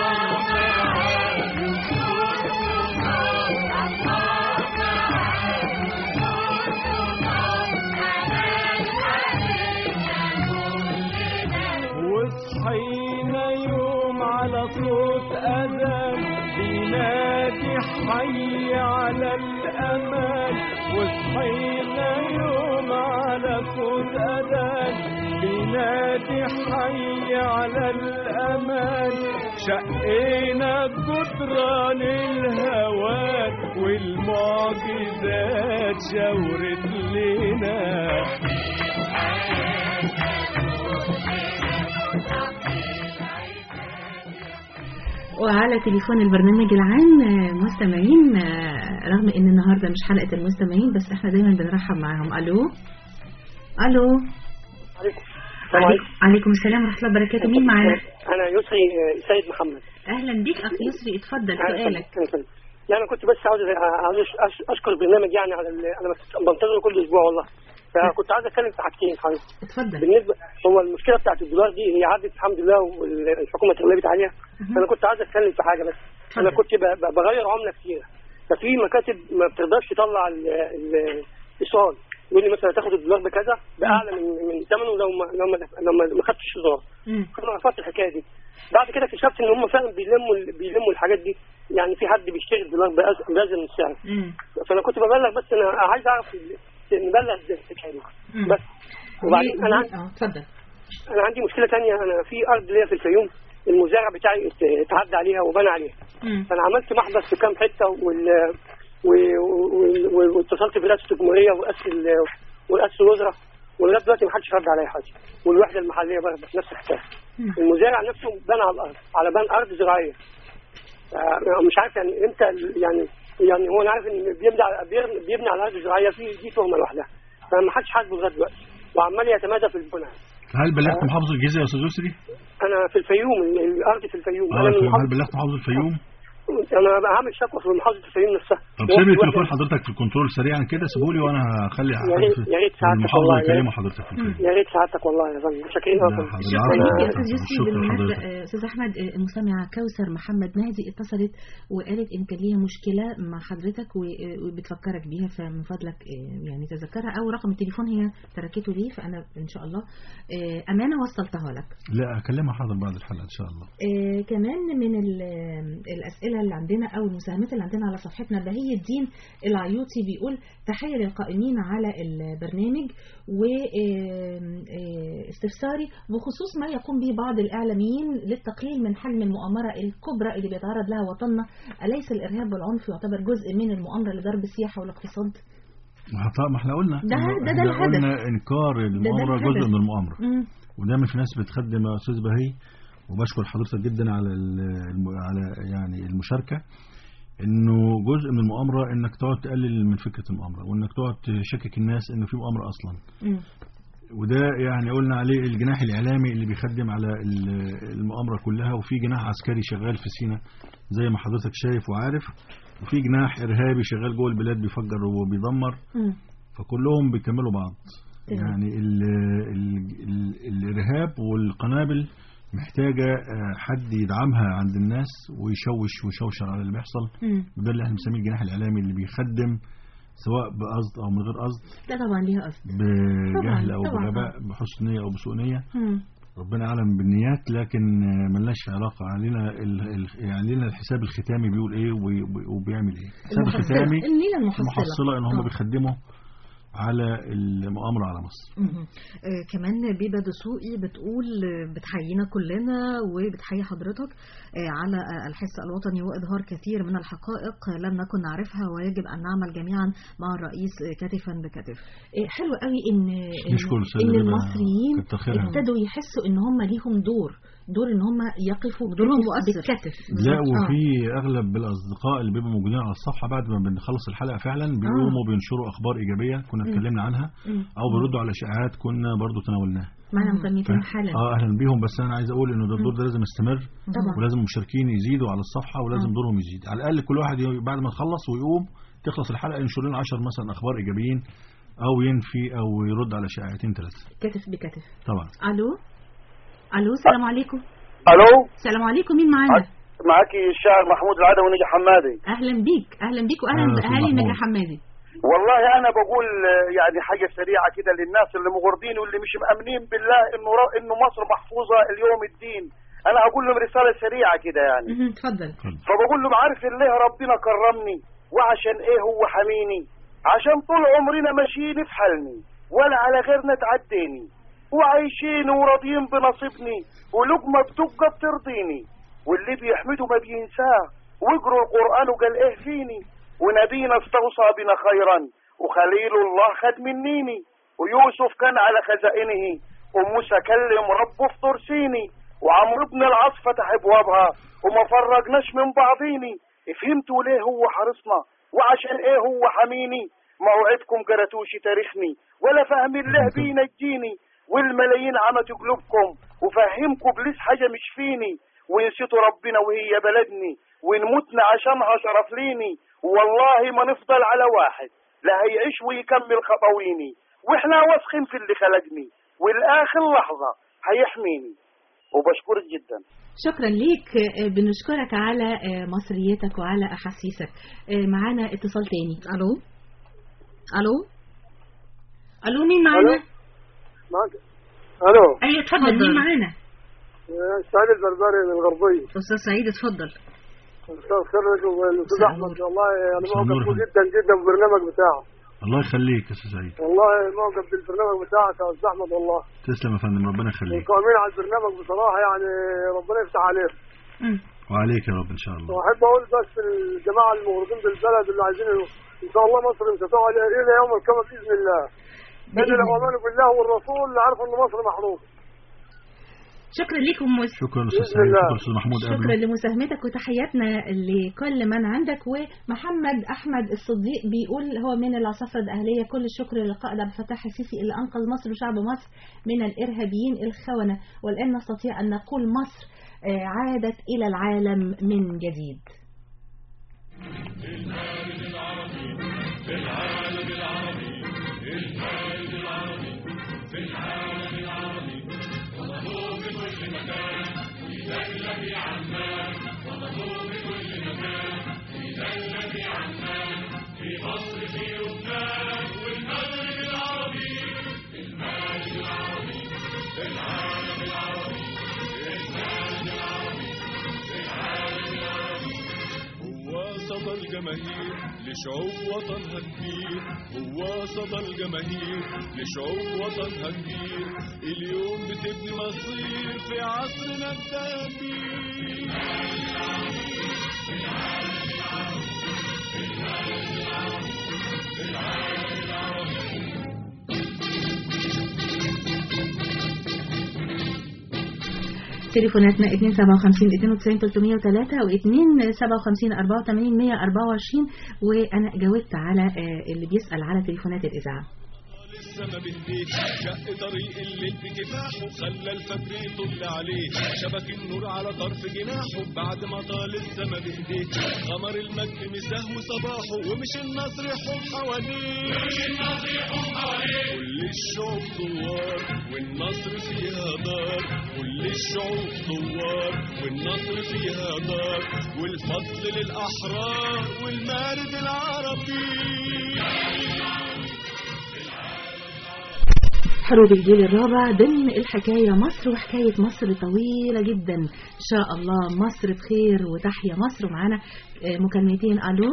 وصحينا يوم على صوت أذان بينادي حي على الأمان وصحينا يوم على صوت أذان بينادي حي على الأمان شقينا جدران الهوان والمعجزات شاورت لنا وعلى تليفون البرنامج العام آه، مستمعين آه، رغم ان النهارده مش حلقه المستمعين بس احنا دايما بنرحب معاهم الو الو عليكم السلام عليكم عليكم السلام ورحمه الله وبركاته مين معانا انا يسري آه، سيد محمد اهلا بيك اخ يسري اتفضل أهلا سؤالك وسهلا. أهلا وسهلا. لا انا كنت بس عاوز عاوز أش- اشكر البرنامج يعني على ال- انا بس- بنتظره كل اسبوع والله فكنت عايز اتكلم في حاجتين حضرتك اتفضل بالنسبه هو المشكله بتاعت الدولار دي هي عدت الحمد لله والحكومه اتغلبت عليها فانا كنت عايز اتكلم في حاجه بس انا اتفضل. كنت ب- ب- بغير عمله كتير ففي مكاتب ما بتقدرش تطلع ال- ال- الايصال يقول لي مثلا تاخد الدولار بكذا باعلى من من ثمنه لو ما لو ما لو ما ما خدتش ايصال مم. انا رفضت الحكايه دي بعد كده اكتشفت ان هم فعلا بيلموا ال- بيلموا الحاجات دي يعني في حد بيشتري الدولار بأز- بأزيد من السعر مم. فانا كنت ببلغ بس انا عايز اعرف ال- نبلغ ازاي الحكايه دي مم. بس وبعدين ليه- انا ليه- عندي اه اتفضل انا عندي مشكله تانية انا في ارض ليا في الفيوم المزارع بتاعي ات- اتعدى عليها وبنى عليها مم. فانا عملت محضر في كام حته وال و- و- و- واتصلت برئاسه الجمهوريه ورئاسه ال- ورئاسه الوزراء ولغايه دلوقتي ما حدش رد عليا حاجه والوحده المحليه برضه نفس الحكايه مم. المزارع نفسه بنى على الارض على بنى ارض زراعيه آه، مش عارف يعني امتى ال- يعني يعني هو انا عارف ان بيبني على بيبني- بيبني على ارض زراعيه في دي تهمه لوحدها فما حدش حاسبه لغايه دلوقتي وعمال يتمادى في البناء هل بلغت محافظة الجيزة يا أستاذ يسري؟ انا في الفيوم ال- الارض في الفيوم اه انا من الفيوم. هل محافظة- بلغت محافظة الفيوم؟ انا عامل شكوى في محافظه الفيوم نفسها طب هو سيب لي في تليفون واحدة- حضرتك في الكنترول سريعا كده سيبولي وانا هخلي يا ريت- حد يا ريت سعادتك المحافظة والله، يا ريت. يكلموا حضرتك في الفيلم يا ريت سعادتك والله يا فندم شاكرين لا، أوي. حضرتك. شكرا العفو. ليك يا استاذ يوسف شكرا بالمناسبه حضرتك. آه، استاذ احمد آه، المستمعه كوثر محمد مهدي اتصلت وقالت ان كان ليها مشكله مع حضرتك و- آه، وبتفكرك بيها فمن فضلك آه، يعني تذكرها او رقم التليفون هي تركته لي فانا ان شاء الله آه، امانه وصلتها لك لا اكلمها حاضر بعد الحلقة ان شاء الله آه، كمان من ال- آه، الأسئلة اللي عندنا أو المساهمات اللي عندنا على صفحتنا بهي الدين العيوطي بيقول تحية للقائمين على البرنامج واستفساري بخصوص ما يقوم به بعض الإعلاميين للتقليل من حجم المؤامرة الكبرى اللي بيتعرض لها وطننا أليس الإرهاب والعنف يعتبر جزء من المؤامرة لضرب السياحة والاقتصاد؟ ما طب- ما احنا قلنا ده- إنه ده- ده إحنا الهدف. قلنا انكار المؤامرة الهدف. جزء من المؤامرة مم. ودايما في ناس بتخدم يا استاذ بهي وبشكر حضرتك جدا على ال- الم- على يعني المشاركه انه جزء من المؤامره انك تقعد تقلل من فكره المؤامره وانك تقعد تشكك الناس انه في مؤامره اصلا مم. وده يعني قلنا عليه الجناح الاعلامي اللي بيخدم على ال- المؤامره كلها وفي جناح عسكري شغال في سينا زي ما حضرتك شايف وعارف وفي جناح ارهابي شغال جوه البلاد بيفجر وبيدمر مم. فكلهم بيكملوا بعض تمام. يعني ال ال ال الارهاب والقنابل محتاجة آه، حد يدعمها عند الناس ويشوش ويشوشر على اللي بيحصل مم. وده اللي احنا بنسميه الجناح الإعلامي اللي بيخدم سواء بقصد أو من غير قصد لا طبعا ليها قصد بجهل أو طبعاً. بغباء بحسن نية أو بسوء نية مم. ربنا أعلم بالنيات لكن آه، ملناش علاقة علينا ال... ال... يعني لنا الحساب الختامي بيقول إيه وبي... وبيعمل إيه الحساب المحصلة الختامي النيلة المحصلة محصلة إن هم آه. بيخدموا على المؤامرة على مصر مهم. آه كمان بيبا دسوقي بتقول آه، بتحيينا كلنا وبتحيي حضرتك آه على آه الحس الوطني وإظهار كثير من الحقائق آه، لم نكن نعرفها ويجب أن نعمل جميعا مع الرئيس آه، كتفا بكتف إيه، حلو قوي ان نشكر ان, الأستاذة إن بيبا، المصريين كتر خيرها. ابتدوا يحسوا ان هم ليهم دور دور ان هم يقفوا دورهم كتف مؤثر. بالكتف لا آه. وفي اغلب الاصدقاء اللي بيبقوا موجودين على الصفحه بعد ما بنخلص الحلقه فعلا بيقوموا بينشروا اخبار ايجابيه كنا اتكلمنا عنها مم. او بيردوا على شائعات كنا برضو تناولناها معنا مكالمتين حالا اه اهلا بيهم بس انا عايز اقول انه ده الدور ده لازم يستمر طبعا ولازم المشاركين يزيدوا على الصفحه ولازم آه. دورهم يزيد على الاقل كل واحد ي- بعد ما يخلص ويقوم تخلص الحلقه ينشر لنا 10 مثلا اخبار ايجابيين او ينفي او يرد على شائعتين ثلاثه كتف بكتف طبعا الو الو السلام عليكم الو السلام عليكم مين معانا معاكي الشاعر محمود العدوي ونجي حمادي اهلا بيك اهلا بيك واهلا أهلا أستاذ باهالي محمود. نجا حمادي والله انا بقول آه، يعني حاجه سريعه كده للناس اللي مغرضين واللي مش مامنين بالله انه ر- انه مصر محفوظه اليوم الدين انا هقول لهم رساله سريعه كده يعني مهم. اتفضل فبقول لهم عارف ليه ربنا كرمني وعشان ايه هو حميني عشان طول عمرنا ماشيين في حالني ولا على غيرنا تعديني وعايشين وراضيين بنصيبني ولقمة بتبقى بترضيني واللي بيحمده ما بينساه واقروا القرآن وقال ايه فيني ونبينا استوصى بنا خيرا وخليل الله خد منيني ويوسف كان على خزائنه وموسى كلم ربه في ترسيني وعمرو بن العاص فتح ابوابها وما فرجناش من بعضيني فهمتوا ليه هو حرصنا وعشان ايه هو حميني موعدكم قراتوش تاريخني ولا فاهم الله بينجيني والملايين عمت قلوبكم وفهمكم بليس حاجة مش فيني ونسيتوا ربنا وهي بلدني ونموتنا عشانها شرف ليني والله ما نفضل على واحد لا هيعيش ويكمل خطويني واحنا واثقين في اللي خلقني والاخر لحظة هيحميني وبشكرك جدا شكرا ليك آه، بنشكرك على آه، مصريتك وعلى احاسيسك آه، معانا اتصال تاني ألو ألو الو مين معانا معك الو ايوه اتفضل اتفضل. مين معانا سعيد البربري من الغربيه أستاذ سعيد اتفضل مساء الخير لكم الاستاذ مساء احمد النور. والله انا مساء النور معجب يا جدا جدا بالبرنامج بتاعه الله يخليك يا استاذ سعيد والله معجب بالبرنامج بتاعك يا استاذ احمد والله تسلم يا فندم ربنا يخليك القائمين على البرنامج بصراحه يعني ربنا يفتح عليهم مم. وعليك يا رب ان شاء الله واحب اقول بس الجماعه المغرضين بالبلد اللي عايزين ان شاء الله مصر مش هتقعد الى يوم القيامه باذن الله بإذن لان لو الله. امنوا بالله والرسول عارفوا ان مصر محرومه شكرا لكم مس... شكرا استاذ بإذن سعيد الله. شكرا استاذ محمود شكرا قبله لمساهمتك وتحياتنا لكل من عندك ومحمد احمد الصديق بيقول هو من العصافره الاهليه كل الشكر للقائد عبد الفتاح السيسي اللي انقذ مصر وشعب مصر من الارهابيين الخونه والان نستطيع ان نقول مصر آه، عادت الى العالم من جديد هو صدى الجماهير لشعوب وطنها كبير هو صدى الجماهير لشعوب وطنها كبير اليوم بتبني مصير في عصرنا الدبير تليفوناتنا 257 92 303 و 257 84 124 وانا جاوبت على آه، اللي بيسال على تليفونات الاذاعه السما بايديه شق طريق الليل بكفاحه خلى الفجر يطل عليه شبك النور على طرف جناحه بعد ما طال السما بايديه قمر المجد مساه صباحه ومش النصر يحوم حواليه ومش النصر يحوم حواليه كل الشعوب ثوار والنصر فيها دار كل الشعوب ثوار والنصر فيها دار والفضل للأحرار والمارد العربي حروب الجيل الرابع ضمن الحكاية مصر وحكاية مصر طويلة جدا إن شاء الله مصر بخير وتحيا مصر ومعانا آه، مكالمتين ألو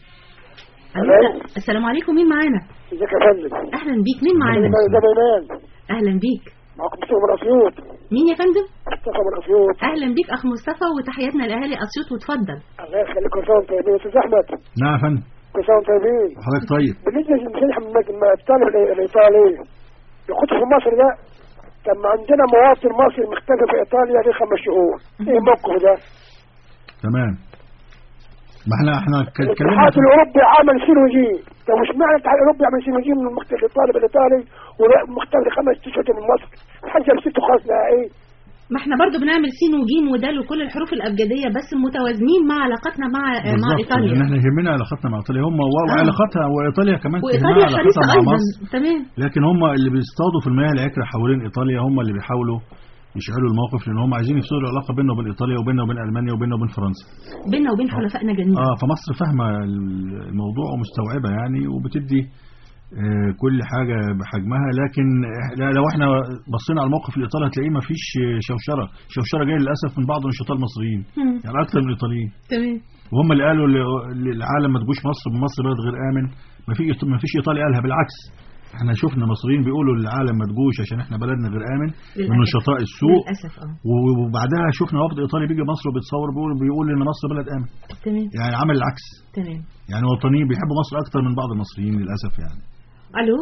ألو ألو. السلام عليكم مين معانا ازيك يا فندم أهلا بيك مين معانا ده بينام أهلا بيك معاكم مصطفى من اسيوط مين يا فندم مصطفى من اسيوط أهلا بيك أخ مصطفى وتحياتنا لأهالي أسيوط وتفضل الله يخليك كل سنه وانتم طيبين استاذ احمد نعم يا فندم كل سنه وانتم طيبين حضرتك طيب بالنسبه للمسيح من الطالب الايطالي يخش في مصر ده كان عندنا مواطن مصري مختفي في ايطاليا دي خمس شهور ايه الموقف ده؟ تمام ما احنا احنا ك- اتكلمنا الاتحاد في- الاوروبي عمل سينوجي طب مش معنى الاتحاد الاوروبي عمل سينوجي من المختفي الطالب الايطالي ومختفي خمس اشهر من مصر حاجه بسيطه خالص لا ايه ما احنا برضو بنعمل سين وجيم ودال وكل الحروف الأبجدية بس متوازنين مع علاقتنا مع آه، مع بالظبط لان إيطاليا احنا يهمنا علاقتنا مع ايطاليا هم وعلاقتها وايطاليا كمان تهمها وإيطاليا حريصة علاقتها مع أيضا مصر تمام لكن هم اللي بيصطادوا في المياه العكره حوالين ايطاليا هم اللي بيحاولوا يشعلوا الموقف لان هم عايزين يفصلوا العلاقه بيننا وبين ايطاليا وبيننا وبين المانيا وبيننا وبين فرنسا بيننا وبين حلفائنا جميعا اه فمصر فاهمه الموضوع ومستوعبه يعني وبتدي آه، كل حاجه بحجمها لكن إح- لو احنا بصينا على الموقف الايطالي هتلاقيه ما فيش شوشره شوشره جايه للاسف من بعض النشطاء المصريين مم. يعني اكتر من الايطاليين تمام وهم اللي قالوا ل- للعالم ما تجوش مصر مصر بلد غير امن ما في ما فيش ايطالي قالها بالعكس احنا شفنا مصريين بيقولوا للعالم ما تجوش عشان احنا بلدنا غير امن من للأسف. نشطاء السوق للأسف اه وبعدها شفنا وفد ايطالي بيجي مصر وبيتصور بيقول بيقول ان مصر بلد امن تمام يعني عمل العكس تمام يعني وطنيين بيحبوا مصر اكتر من بعض المصريين للاسف يعني الو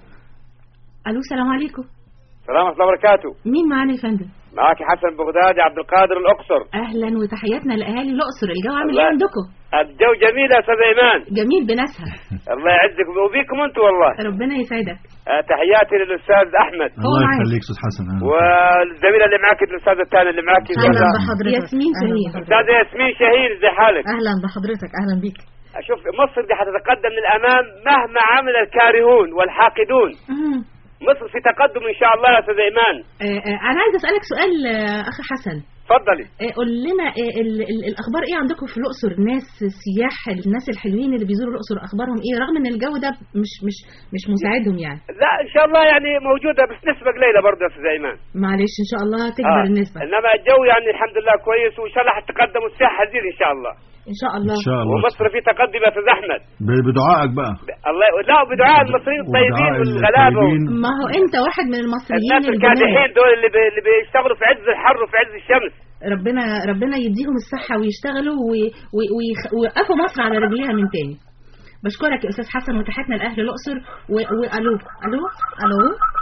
الو السلام عليكم السلام ورحمة الله وبركاته مين معانا يا فندم معك حسن بغدادي عبد القادر الأقصر اهلا وتحياتنا لاهالي الاقصر الجو عامل الله. ايه عندكم الجو جميل يا أستاذ إيمان جميل بناسها الله يعزك وبيكم أنتم والله ربنا يسعدك آه، تحياتي للأستاذ أحمد الله معاك. يخليك استاذ حسن آه. والزميلة اللي معك الأستاذ الثاني اللي معك اهلا بحضرتك ياسمين أهلاً سمير. بحضرتك. أستاذة ياسمين شاهين ازي حالك اهلا بحضرتك اهلا بيك شوف مصر دي حتتقدم للأمام مهما عمل الكارهون والحاقدون مم. مصر في تقدم إن شاء الله يا أستاذ إيمان آه، آه، انا عايز اسالك سؤال آه، اخ حسن تفضلي آه، قول لنا آه، ال- ال- الاخبار ايه عندكم في الاقصر الناس السياح الناس الحلوين اللي بيزوروا الاقصر اخبارهم ايه رغم ان الجو ده مش مش مش مساعدهم يعني لا إن شاء الله يعني موجودة بس نسبة قليلة برضه يا أستاذ إيمان معلش ان شاء الله تكبر آه. النسبه انما الجو يعني الحمد لله كويس وان شاء الله حتقدم والسياحه هتزيد ان شاء الله ان شاء الله ان شاء الله ومصر في تقدم يا استاذ احمد ب- بدعائك بقى الله لا بدعاء المصريين الطيبين ودعاء والغلابه الطيبين. ما هو انت واحد من المصريين الناس الجمال الكادحين دول اللي, بي... اللي بيشتغلوا في عز الحر وفي عز الشمس ربنا ربنا يديهم الصحة ويشتغلوا وي- وي- ويخ- ويوقفوا مصر على رجليها من تاني بشكرك يا أستاذ حسن وتحياتنا لأهل الأقصر و- وألو ألو الو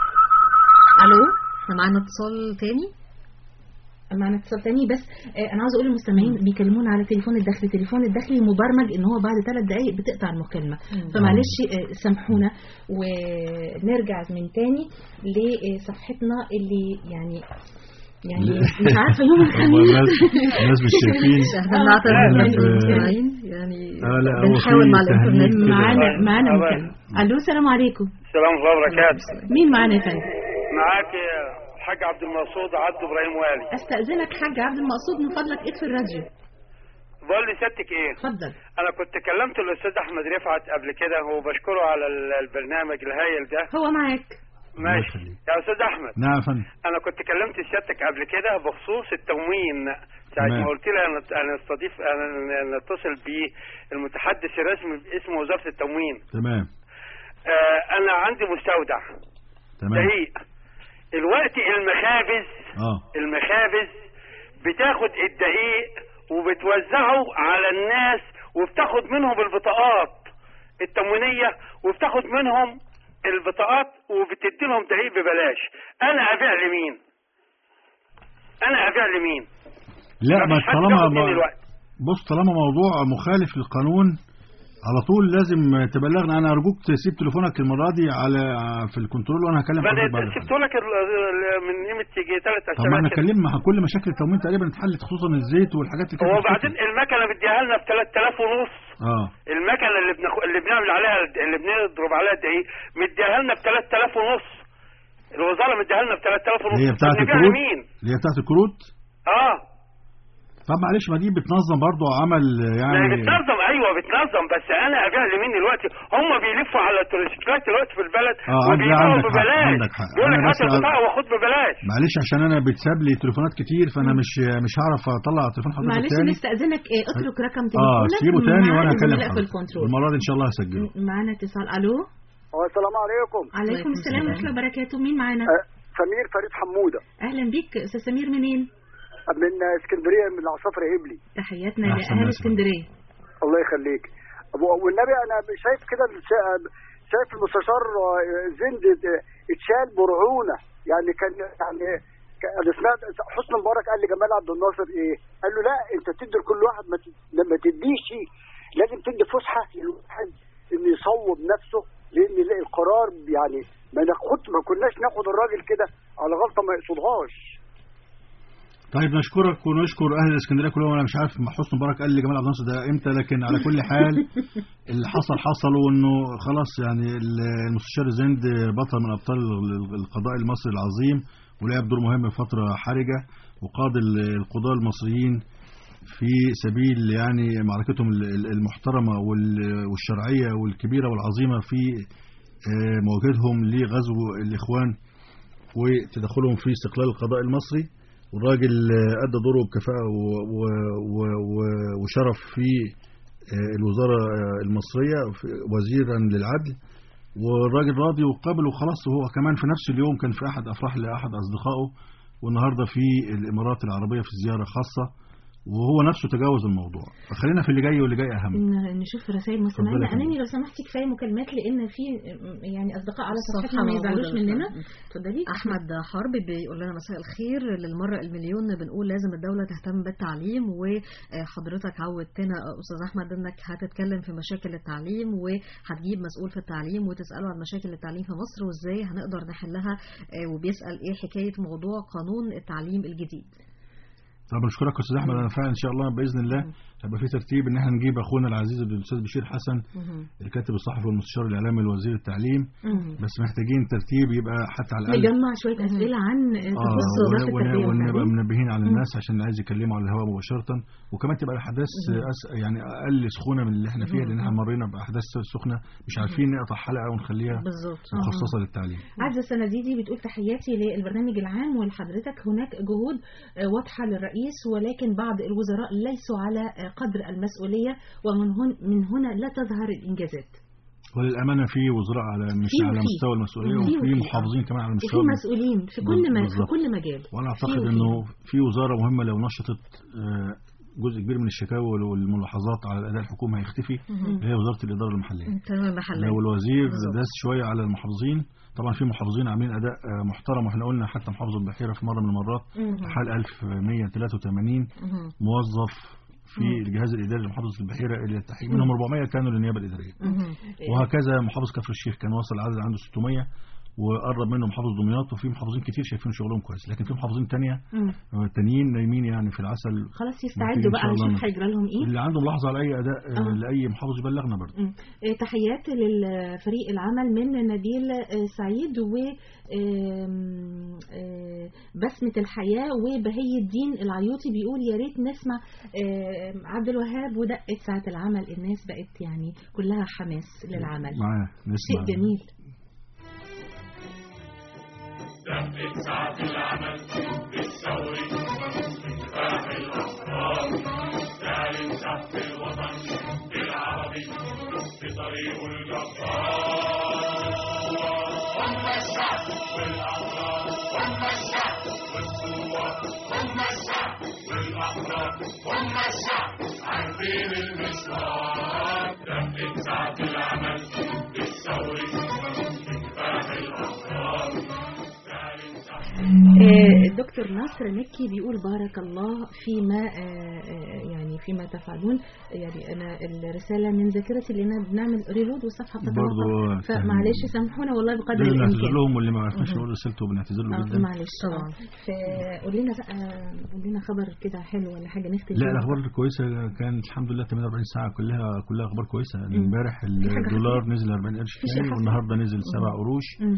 الو احنا معانا اتصال تاني معنا اتصال تاني بس آه، أنا عاوز أقول للمستمعين بيكلمونا على التليفون الداخلي التليفون الداخلي مبرمج إن هو بعد ثلاث دقايق بتقطع المكالمة فمعلش آه، سامحونا ونرجع من تاني لصفحتنا اللي يعني يعني مش عارفة يوم هم الخميس الناس الناس مش شايفين احنا بنعتذر أهلا من ب- المستمعين يعني آه، لا، هو بنحاول في مع الانترنت تهنيج كده. معانا معانا الله. مكالمة ألو السلام عليكم السلام الله وبركاته مين معانا يا فندم؟ معاك الحاج عبد المقصود عبد ابراهيم والي استأذنك حاج عبد المقصود من فضلك اطفي الراديو بقول لي سيادتك ايه اتفضل انا كنت كلمت الاستاذ احمد رفعت قبل كده وبشكره على ال- البرنامج الهايل ده هو معاك ماشي يخليك. يا استاذ احمد نعم يا فندم انا كنت كلمت سيادتك قبل كده بخصوص التموين ساعة تمام. ما قلت لي انا انا استضيف انا أنا نتصل بالمتحدث الرسمي باسم وزارة التموين تمام آه انا عندي مستودع تمام دقيق الوقت المخابز اه المخابز بتاخد الدقيق وبتوزعه على الناس وبتاخد منهم البطاقات التموينية وبتاخد منهم البطاقات وبتدي لهم دقيق ببلاش انا ابيع لمين انا ابيع لمين لا ما مفيش حد طالما بياخد مني ما- الوقت. بص طالما موضوع مخالف للقانون على طول لازم تبلغنا انا ارجوك تسيب تليفونك المره دي على في الكنترول وانا هكلم حضرتك بعد بعد الحلقة. سبت لك ال- ال- من قيمه تيجي ثلاث طب ما احنا اسابيع كده. اتكلمنا كل مشاكل التموين تقريبا اتحلت خصوصا الزيت والحاجات اللي كانت وبعدين بتفرق. المكنه بديها لنا ب 3000 ونص اه المكنه اللي بنخ... اللي بنعمل عليها اللي بنضرب عليها الدقيق مديها لنا ب 3000 ونص الوزاره مديها لنا ب 3000 ونص اللي هي بتاعت طب نبيع الكروت لمين؟ اللي هي بتاعت الكروت اه طب معلش ما دي بتنظم برضو عمل ما هي يعني بتنظم ايوه بتنظم بس انا ابيع لمين دلوقتي هم بيلفوا على التروسيكلات دلوقتي في البلد آه، عندك- وبيبيعوا عندك حق، ببلاش عندك حق. يقول لك أنا هات بس- البطاقه وخد ببلاش معلش عشان انا بتساب لي تليفونات كتير فانا مش مش هعرف اطلع تليفون حضرتك معلش تاني نستأذنك إيه، اترك رقم اه تليفونك سيبه تاني مع وانا هكلم الزملاء في حضرتك الكنترول المره دي ان شاء الله هسجله معانا اتصال الو السلام عليكم عليكم السلام ورحمه الله وبركاته مين معانا أه، سمير فريد حموده اهلا بيك استاذ سمير منين من اسكندريه من العصافره هبلي تحياتنا أحسن لاهل ناس. اسكندريه الله يخليك أبو- والنبي انا شايف كده الش- شايف المستشار آه، زند آه، اتشال برعونه يعني كان يعني كان- انا سمعت حسني مبارك قال لجمال عبد الناصر ايه؟ قال له لا انت تدي لكل واحد ما ت- ما تديش لازم تدي فسحه للواحد انه يصوب نفسه لان القرار يعني ما ناخد ما كناش ناخد الراجل كده على غلطه ما يقصدهاش طيب نشكرك ونشكر اهل الاسكندريه كلهم انا مش عارف ما حسني مبارك قال لجمال عبد الناصر ده امتى لكن على كل حال اللي حصل حصل وانه خلاص يعني المستشار زند بطل من ابطال القضاء المصري العظيم ولعب دور مهم في فتره حرجه وقاد القضاة المصريين في سبيل يعني معركتهم المحترمه وال- والشرعيه والكبيره والعظيمه في آه، مواجهتهم لغزو الاخوان وتدخلهم في استقلال القضاء المصري والراجل آه، أدى دوره بكفاءة و- و- و- و- وشرف في آه، الوزارة آه، المصرية في- وزيرا للعدل والراجل راضي وقابل وخلاص وهو كمان في نفس اليوم كان في أحد أفراح لأحد أصدقائه والنهاردة في الإمارات العربية في زيارة خاصة وهو نفسه تجاوز الموضوع فخلينا في اللي جاي واللي جاي أهم ن- نشوف رسائل مستمعينا اتفضلي يا فندم. اماني لو سمحتي كفايه مكالمات لان في يعني اصدقاء على الصفحة صفحتنا ما يزعلوش موجودة. مننا اتفضلي احمد حرب بيقول لنا مساء الخير للمره المليون بنقول لازم الدوله تهتم بالتعليم وحضرتك عودتنا استاذ احمد انك هتتكلم في مشاكل التعليم وهتجيب مسؤول في التعليم وتساله عن مشاكل التعليم في مصر وازاي هنقدر نحلها آه، وبيسال ايه حكايه موضوع قانون التعليم الجديد طب بشكرك يا استاذ احمد انا فعلا ان شاء الله باذن الله هيبقى في ترتيب ان احنا نجيب اخونا العزيز الاستاذ بشير حسن الكاتب الصحفي والمستشار الاعلامي لوزير التعليم بس محتاجين ترتيب يبقى حتى على الاقل نجمع شويه اسئله عن تخص اه وزاره ون- التربيه ون- ونبقى والتعليم منبهين على مم. الناس عشان اللي عايز يكلموا على الهواء مباشره وكمان تبقى الاحداث أس يعني اقل سخونه من اللي احنا فيها لان احنا مرينا باحداث سخنه مش عارفين نقطع حلقه ونخليها بالظبط مخصصه للتعليم عزة السناديدي بتقول تحياتي للبرنامج العام ولحضرتك هناك جهود آه، واضحة للرئيس ولكن بعض الوزراء ليسوا على آه، قدر المسؤولية ومن هن من هنا لا تظهر الإنجازات وللامانه في وزراء على مش في على وفي. مستوى المسؤوليه في وفي وفي. محافظين كمان على وفي مستوى مسؤولين في كل ما في بالظبط. كل مجال وانا في اعتقد وفي. انه في وزاره مهمه لو نشطت آه، جزء كبير من الشكاوى والملاحظات على الاداء الحكومي هيختفي هي وزاره الاداره المحليه تمام محلات لو الوزير بالظبط. داس شويه على المحافظين طبعا في محافظين عاملين اداء آه، محترم واحنا قلنا حتى محافظ البحيره في مره من المرات مهم. حال 1183 مهم. موظف في الجهاز الاداري لمحافظه البحيره الى التحقيق منهم 400 كانوا للنيابه الاداريه مهم. وهكذا محافظ كفر الشيخ كان وصل العدد عنده 600 وقرب منه محافظ دمياط وفي محافظين كتير شايفين شغلهم كويس لكن في محافظين تانية مم. آه، تانيين نايمين يعني في العسل خلاص ممكن يستعدوا إن بقى شاء الله نشوف هيجرى لهم ايه اللي عنده ملاحظه على اي اداء آه، آه. لاي محافظ يبلغنا برضه مم. آه، تحيات للفريق العمل من نبيل آه، سعيد و آم، آه، بسمة الحياة وبهي الدين العيوطي بيقول يا ريت نسمع آم، عبد الوهاب ودقة ساعة العمل الناس بقت يعني كلها حماس للعمل معاه شيء نسمع جميل دقة ساعة العمل بالثوري انفتاح الأفكار تعلن شعب الوطن العربي بطريقه الجبار هم الشعب والأحرار هم الشعب والثوار هم الشعب والأحرار هم الشعب عارفين المشوار دقة ساعة العمل بالثوري انفتاح الأفكار تعلن شعب آه، الدكتور ناصر مكي بيقول بارك الله فيما آه، آه، يعني فيما تفعلون يعني انا الرساله من ذاكرتي لان بنعمل ريلود والصفحه برضو، آه، بتتوقف فمعلش سامحونا والله بقدر لازم نعتذر الامكان لهم واللي ما عرفناش نقول رسالته بنعتذر له آه، جدا معلش طبعا فقول لنا بقى قول لنا خبر كده حلو ولا حاجه نختم لا بيها. الاخبار الكويسه كانت الحمد لله 48 ساعه كلها كلها اخبار كويسه مم. امبارح في حاجة الدولار نزل 40 قرش في شيء تاني حصل؟ والنهارده نزل 7 مم. قروش مم.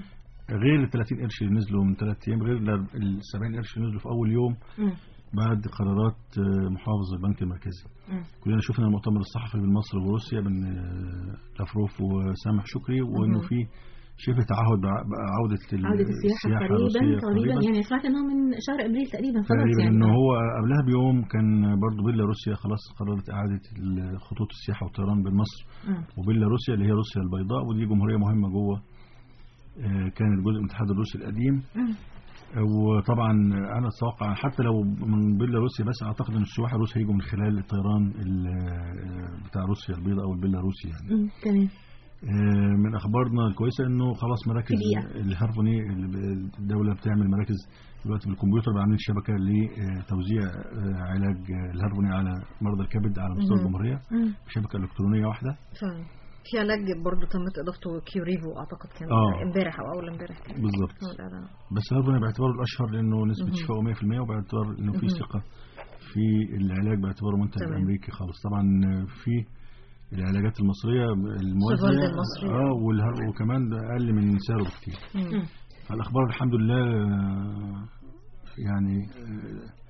غير ال 30 قرش اللي نزلوا من ثلاث ايام غير ال 70 قرش اللي نزلوا في اول يوم مم. بعد قرارات آه، محافظ البنك المركزي مم. كلنا شفنا المؤتمر الصحفي بين مصر وروسيا بين آه، لافروف وسامح شكري وانه مهم. في شبه تعهد بع- بعودة ال- عودة السياحة الروسية قريبا قريبا يعني سمعت انه من شهر ابريل تقريبا خلاص تقريبا يعني انه هو قبلها بيوم كان برضه بيلاروسيا خلاص قررت اعاده ال- خطوط السياحه والطيران بين مصر مم. وبيلاروسيا اللي هي روسيا البيضاء ودي جمهوريه مهمه جوه آه، كانت جزء من الاتحاد الروسي القديم مم. وطبعا انا اتوقع حتى لو من بيلاروسيا بس اعتقد ان السواح الروس هيجوا من خلال الطيران ال- آه، بتاع روسيا البيضاء او البيلاروسي يعني مم. تمام آه، من اخبارنا الكويسه انه خلاص مراكز في دقيقة. الهرفوني الدوله بتعمل مراكز دلوقتي بالكمبيوتر بقى عاملين شبكه لتوزيع آه، علاج آه، الهرفوني على مرضى الكبد على مستوى مهم. الجمهوريه مم. بشبكه الكترونيه واحده فعلا في علاج برضه تمت اضافته كيوريفو اعتقد كان آه. امبارح او اول امبارح كان بالظبط هو الإعلان. بس الهرفوني باعتباره الاشهر لانه نسبه مهم. شفائه 100% وباعتبار انه في مهم. ثقه في العلاج باعتباره منتج تمام. امريكي خالص طبعا آه، في العلاجات المصريه الموازيه سيفالد المصري. اه والهر وكمان ده اقل من سعره بكتير مم. الأخبار الحمد لله آه، يعني آه،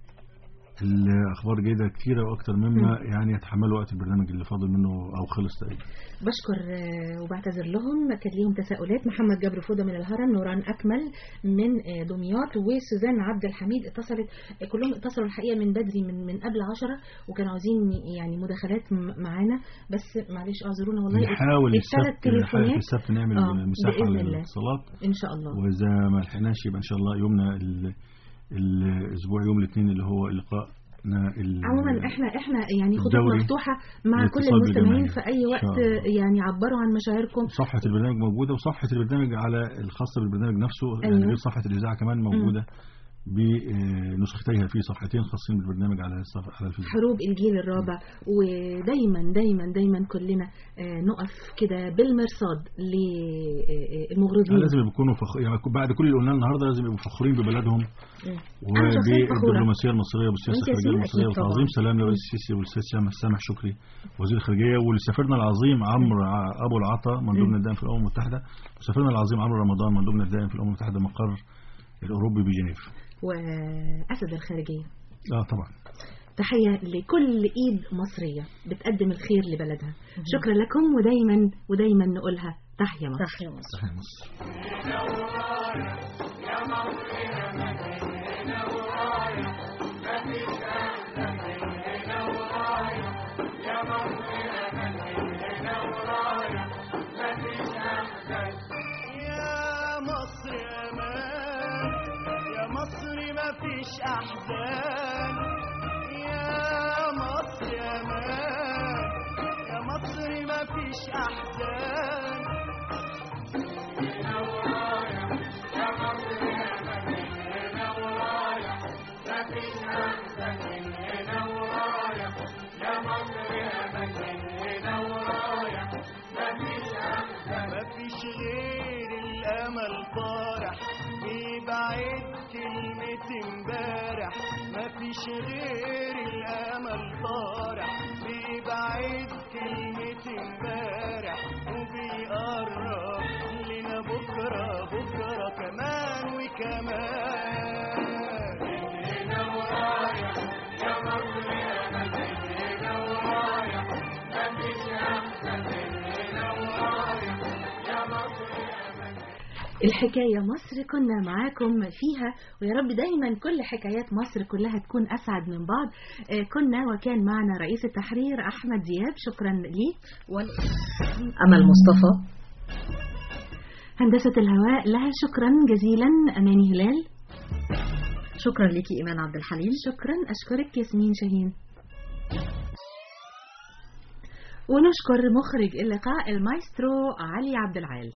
الأخبار جيدة كتيرة وأكتر مما يعني يتحملوا وقت البرنامج اللي فاضل منه أو خلص تقريبا بشكر آه، وبعتذر لهم كان ليهم تساؤلات محمد جبر فوده من الهرم نوران اكمل من آه، دمياط وسوزان عبد الحميد اتصلت آه، كلهم اتصلوا الحقيقه من بدري من من قبل عشرة وكانوا عاوزين يعني مداخلات م- معانا بس معلش اعذرونا والله نحاول الثلاث السبت نحاول في تليفونات السبت نعمل آه، مساحة بإذن الله. للاتصالات ان شاء الله وإذا ما لحقناش يبقى إن شاء الله يومنا ال- الأسبوع يوم الاثنين اللي هو لقائنا ال- عموما احنا احنا يعني خطوط الدوري مفتوحه مع كل للاتصال المستمعين بالجماهير. في اي إن وقت شاء الله. يعني عبروا عن مشاعركم صفحة البرنامج موجودة وصفحة البرنامج على الخاصة بالبرنامج نفسه يعني أيوة. غير صفحة الإذاعة كمان موجودة بنسختيها في صفحتين خاصين بالبرنامج على الصفحة على الفيسبوك حروب الجيل الرابع ودايما دايما دايما كلنا آه، نقف كده بالمرصاد للمغرضين لازم يكونوا فخ... يعني بعد كل اللي قلناه النهارده لازم يبقوا فخورين ببلدهم أنا شخصيا فخورة. وبالدبلوماسيه المصريه والسياسه وأنت الخارجيه ياسمين المصريه أكيد طبعا. وتعظيم سلام لرئيس السيسي والاستاذ سامح سامح شكري وزير الخارجيه ولسفيرنا العظيم عمرو ع- ابو العطا مندوبنا الدائم في الامم المتحده وسفيرنا العظيم عمرو رمضان مندوبنا الدائم في الامم المتحده مقر الاوروبي بجنيف وأسد الخارجية اه طبعا تحية لكل إيد مصرية بتقدم الخير لبلدها شكرا لكم ودايما ودايما نقولها تحيا مصر تحيا مصر تحية مصر يا مصر امان يا مصر ما فيش احزان يا مصر امان يا مصر ما فيش احزان ما فيش غير الامل طارح بيبعد كلمة امبارح ما فيش غير الامل طارح بيبعد كلمة امبارح وبيقرب لنا بكرة بكرة كمان وكمان هنا ورايا يا مصر يا مجد هنا ورايا مفيش احسن من هنا ورايا يا مصر يا مجد الحكاية مصر كنا معاكم فيها ويا رب دايما كل حكايات مصر كلها تكون أسعد من بعض آه، كنا وكان معنا رئيس التحرير أحمد دياب شكرا ليه أمل مصطفى هندسة الهواء لها شكرا جزيلا أماني هلال شكرا ليكي إيمان عبد الحليم شكرا أشكرك ياسمين شاهين ونشكر مخرج اللقاء المايسترو علي عبد العال